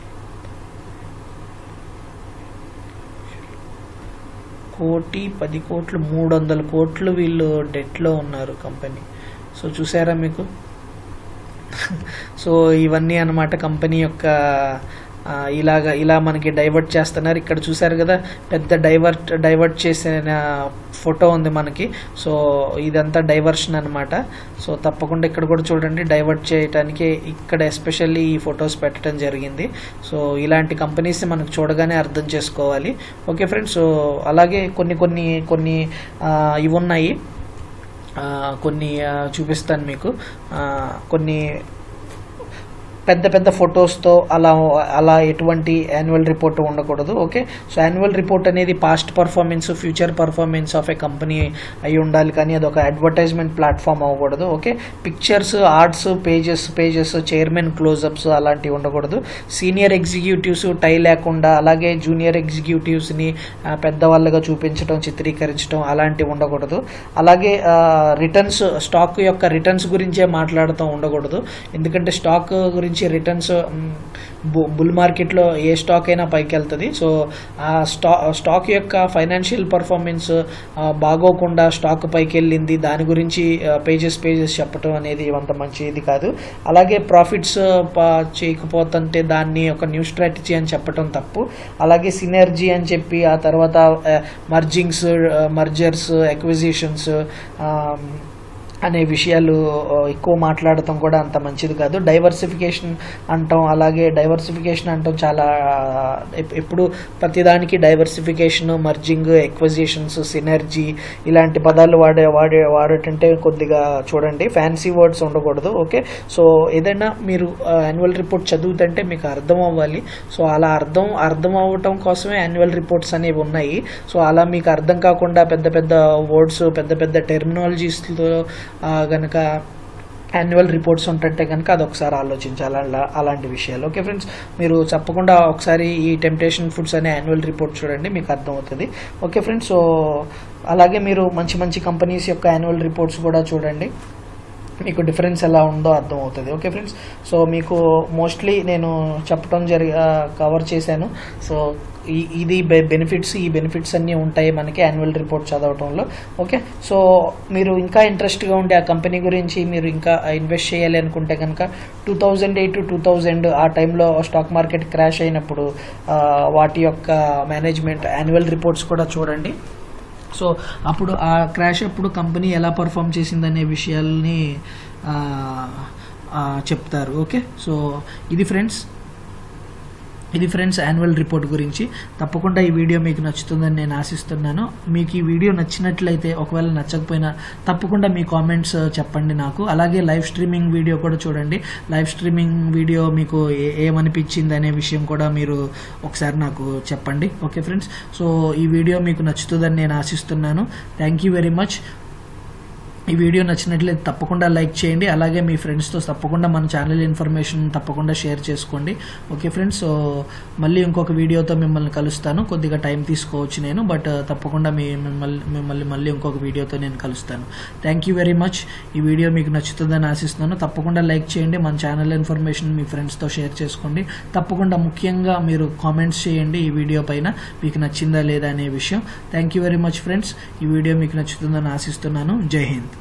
కోటి పది కోట్లు మూడు వందల కోట్లు వీళ్ళు డెట్లో ఉన్నారు కంపెనీ సో చూసారా మీకు సో ఇవన్నీ అనమాట కంపెనీ యొక్క ఇలాగ ఇలా మనకి డైవర్ట్ చేస్తున్నారు ఇక్కడ చూసారు కదా పెద్ద డైవర్ట్ డైవర్ట్ చేసిన ఫోటో ఉంది మనకి సో ఇదంతా డైవర్షన్ అనమాట సో తప్పకుండా ఇక్కడ కూడా చూడండి డైవర్ట్ చేయడానికి ఇక్కడ ఎస్పెషల్లీ ఈ ఫొటోస్ పెట్టడం జరిగింది సో ఇలాంటి కంపెనీస్ మనకు చూడగానే అర్థం చేసుకోవాలి ఓకే ఫ్రెండ్స్ సో అలాగే కొన్ని కొన్ని కొన్ని ఇవి ఉన్నాయి కొన్ని చూపిస్తాను మీకు కొన్ని పెద్ద పెద్ద ఫొటోస్తో అలా అలా ఎటువంటి యాన్యువల్ రిపోర్ట్ ఉండకూడదు ఓకే సో యాన్యువల్ రిపోర్ట్ అనేది past performance future performance of a company అయి ఉండాలి కానీ అది ఒక అడ్వర్టైజ్మెంట్ ప్లాట్ఫామ్ అవ్వకూడదు okay pictures arts pages pages chairman closeups అలాంటివి ఉండకూడదు సీనియర్ ఎగ్జిక్యూటివ్స్ టై లేకుండా అలాగే జూనియర్ ఎగ్జిక్యూటివ్స్ని పెద్దవాళ్ళగా చూపించడం చిత్రీకరించడం అలాంటివి ఉండకూడదు అలాగే రిటర్న్స్ స్టాక్ యొక్క రిటర్న్స్ గురించే మాట్లాడుతూ ఉండకూడదు ఎందుకంటే స్టాక్ గురించి రిటర్న్స్ బుల్ మార్కెట్లో ఏ స్టాక్ అయినా పైకి వెళ్తుంది సో ఆ స్టా స్టాక్ యొక్క ఫైనాన్షియల్ పర్ఫార్మెన్స్ బాగోకుండా స్టాక్ పైకి వెళ్ళింది దాని గురించి పేజెస్ పేజెస్ చెప్పడం అనేది అంత మంచిది కాదు అలాగే ప్రాఫిట్స్ చేయకపోతుంటే దాన్ని ఒక న్యూ స్ట్రాటజీ అని చెప్పడం తప్పు అలాగే సినర్జీ అని చెప్పి ఆ తర్వాత మర్జింగ్స్ మర్జర్స్ ఎక్విజిషన్స్ అనే విషయాలు ఆ, ఎక్కువ మాట్లాడటం కూడా అంత మంచిది కాదు డైవర్సిఫికేషన్ అంటాం అలాగే డైవర్సిఫికేషన్ అంటాం చాలా ఆ, ఎప్- ఎప్పుడు ప్రతిదానికి డైవర్సిఫికేషన్ మర్జింగ్ ఎక్వజిషన్స్ సినర్జీ ఇలాంటి పదాలు వాడే వాడే వాడటంటే కొద్దిగా చూడండి ఫ్యాన్సీ వర్డ్స్ ఉండకూడదు ఓకే సో ఏదైనా మీరు యాన్యువల్ రిపోర్ట్ చదువుతుంటే మీకు అర్థం అవ్వాలి సో అలా అర్థం అర్థం అవ్వటం కోసమే యాన్యువల్ రిపోర్ట్స్ అనేవి ఉన్నాయి సో అలా మీకు అర్థం కాకుండా పెద్ద పెద్ద వర్డ్స్ పెద్ద పెద్ద టెర్మినాలజీస్తో గనక యాన్యువల్ రిపోర్ట్స్ ఉంటుంటే కనుక అది ఒకసారి ఆలోచించాలి అలా అలాంటి విషయాలు ఓకే ఫ్రెండ్స్ మీరు తప్పకుండా ఒకసారి ఈ టెంప్టేషన్ ఫుడ్స్ అనే యాన్యువల్ రిపోర్ట్ చూడండి మీకు అర్థమవుతుంది ఓకే ఫ్రెండ్స్ సో అలాగే మీరు మంచి మంచి కంపెనీస్ యొక్క యాన్యువల్ రిపోర్ట్స్ కూడా చూడండి మీకు డిఫరెన్స్ ఎలా ఉందో అర్థం అవుతుంది ఓకే ఫ్రెండ్స్ సో మీకు మోస్ట్లీ నేను చెప్పడం జరిగి కవర్ చేశాను సో ఈ ఇది బెనిఫిట్స్ ఈ బెనిఫిట్స్ అన్నీ ఉంటాయి మనకి యాన్యువల్ రిపోర్ట్ చదవటంలో ఓకే సో మీరు ఇంకా ఇంట్రెస్ట్గా ఉండే ఆ కంపెనీ గురించి మీరు ఇంకా ఇన్వెస్ట్ చేయాలి అనుకుంటే కనుక two thousand eight two thousand ఆ టైంలో స్టాక్ మార్కెట్ క్రాష్ అయినప్పుడు ఆ, వాటి యొక్క మేనేజ్మెంట్ యాన్యువల్ రిపోర్ట్స్ కూడా చూడండి సో అప్పుడు ఆ క్రాష్ అప్పుడు కంపెనీ ఎలా పర్ఫామ్ చేసిందనే విషయాల్ని ఆ, ఆ, చెప్తారు ఓకే సో ఇది ఫ్రెండ్స్ ఇది ఫ్రెండ్స్ యాన్యువల్ రిపోర్ట్ గురించి తప్పకుండా ఈ వీడియో మీకు నచ్చుతుందని నేను ఆశిస్తున్నాను మీకు ఈ వీడియో నచ్చినట్లయితే ఒకవేళ నచ్చకపోయినా తప్పకుండా మీ కామెంట్స్ చెప్పండి నాకు అలాగే లైవ్ స్ట్రీమింగ్ వీడియో కూడా చూడండి లైవ్ స్ట్రీమింగ్ వీడియో మీకు ఏ- ఏమనిపించింది అనే విషయం కూడా మీరు ఒకసారి నాకు చెప్పండి ఓకే ఫ్రెండ్స్ సో ఈ వీడియో మీకు నచ్చుతుందని నేను ఆశిస్తున్నాను థ్యాంక్ యూ వెరీ మచ్ ఈ వీడియో నచ్చినట్లయితే తప్పకుండా లైక్ చేయండి అలాగే మీ ఫ్రెండ్స్తో తప్పకుండా మన ఛానల్ ఇన్ఫర్మేషన్ తప్పకుండా షేర్ చేసుకోండి ఓకే ఫ్రెండ్స్ సో మళ్ళీ ఇంకొక వీడియోతో మిమ్మల్ని కలుస్తాను కొద్దిగా టైం తీసుకోవచ్చు నేను బట్ తప్పకుండా మీ మిమ్మల్ని మిమ్మల్ని మళ్ళీ ఇంకొక వీడియోతో నేను కలుస్తాను థ్యాంక్ యూ వెరీ మచ్ ఈ వీడియో మీకు నచ్చుతుందని ఆశిస్తున్నాను తప్పకుండా లైక్ చేయండి మన ఛానల్ ఇన్ఫర్మేషన్ మీ ఫ్రెండ్స్తో షేర్ చేసుకోండి తప్పకుండా ముఖ్యంగా మీరు కామెంట్స్ చేయండి ఈ వీడియో పైన మీకు నచ్చిందా లేదా అనే విషయం thank you very much friends ఈ వీడియో మీకు నచ్చుతుందని ఆశిస్తున్నాను జై హింద్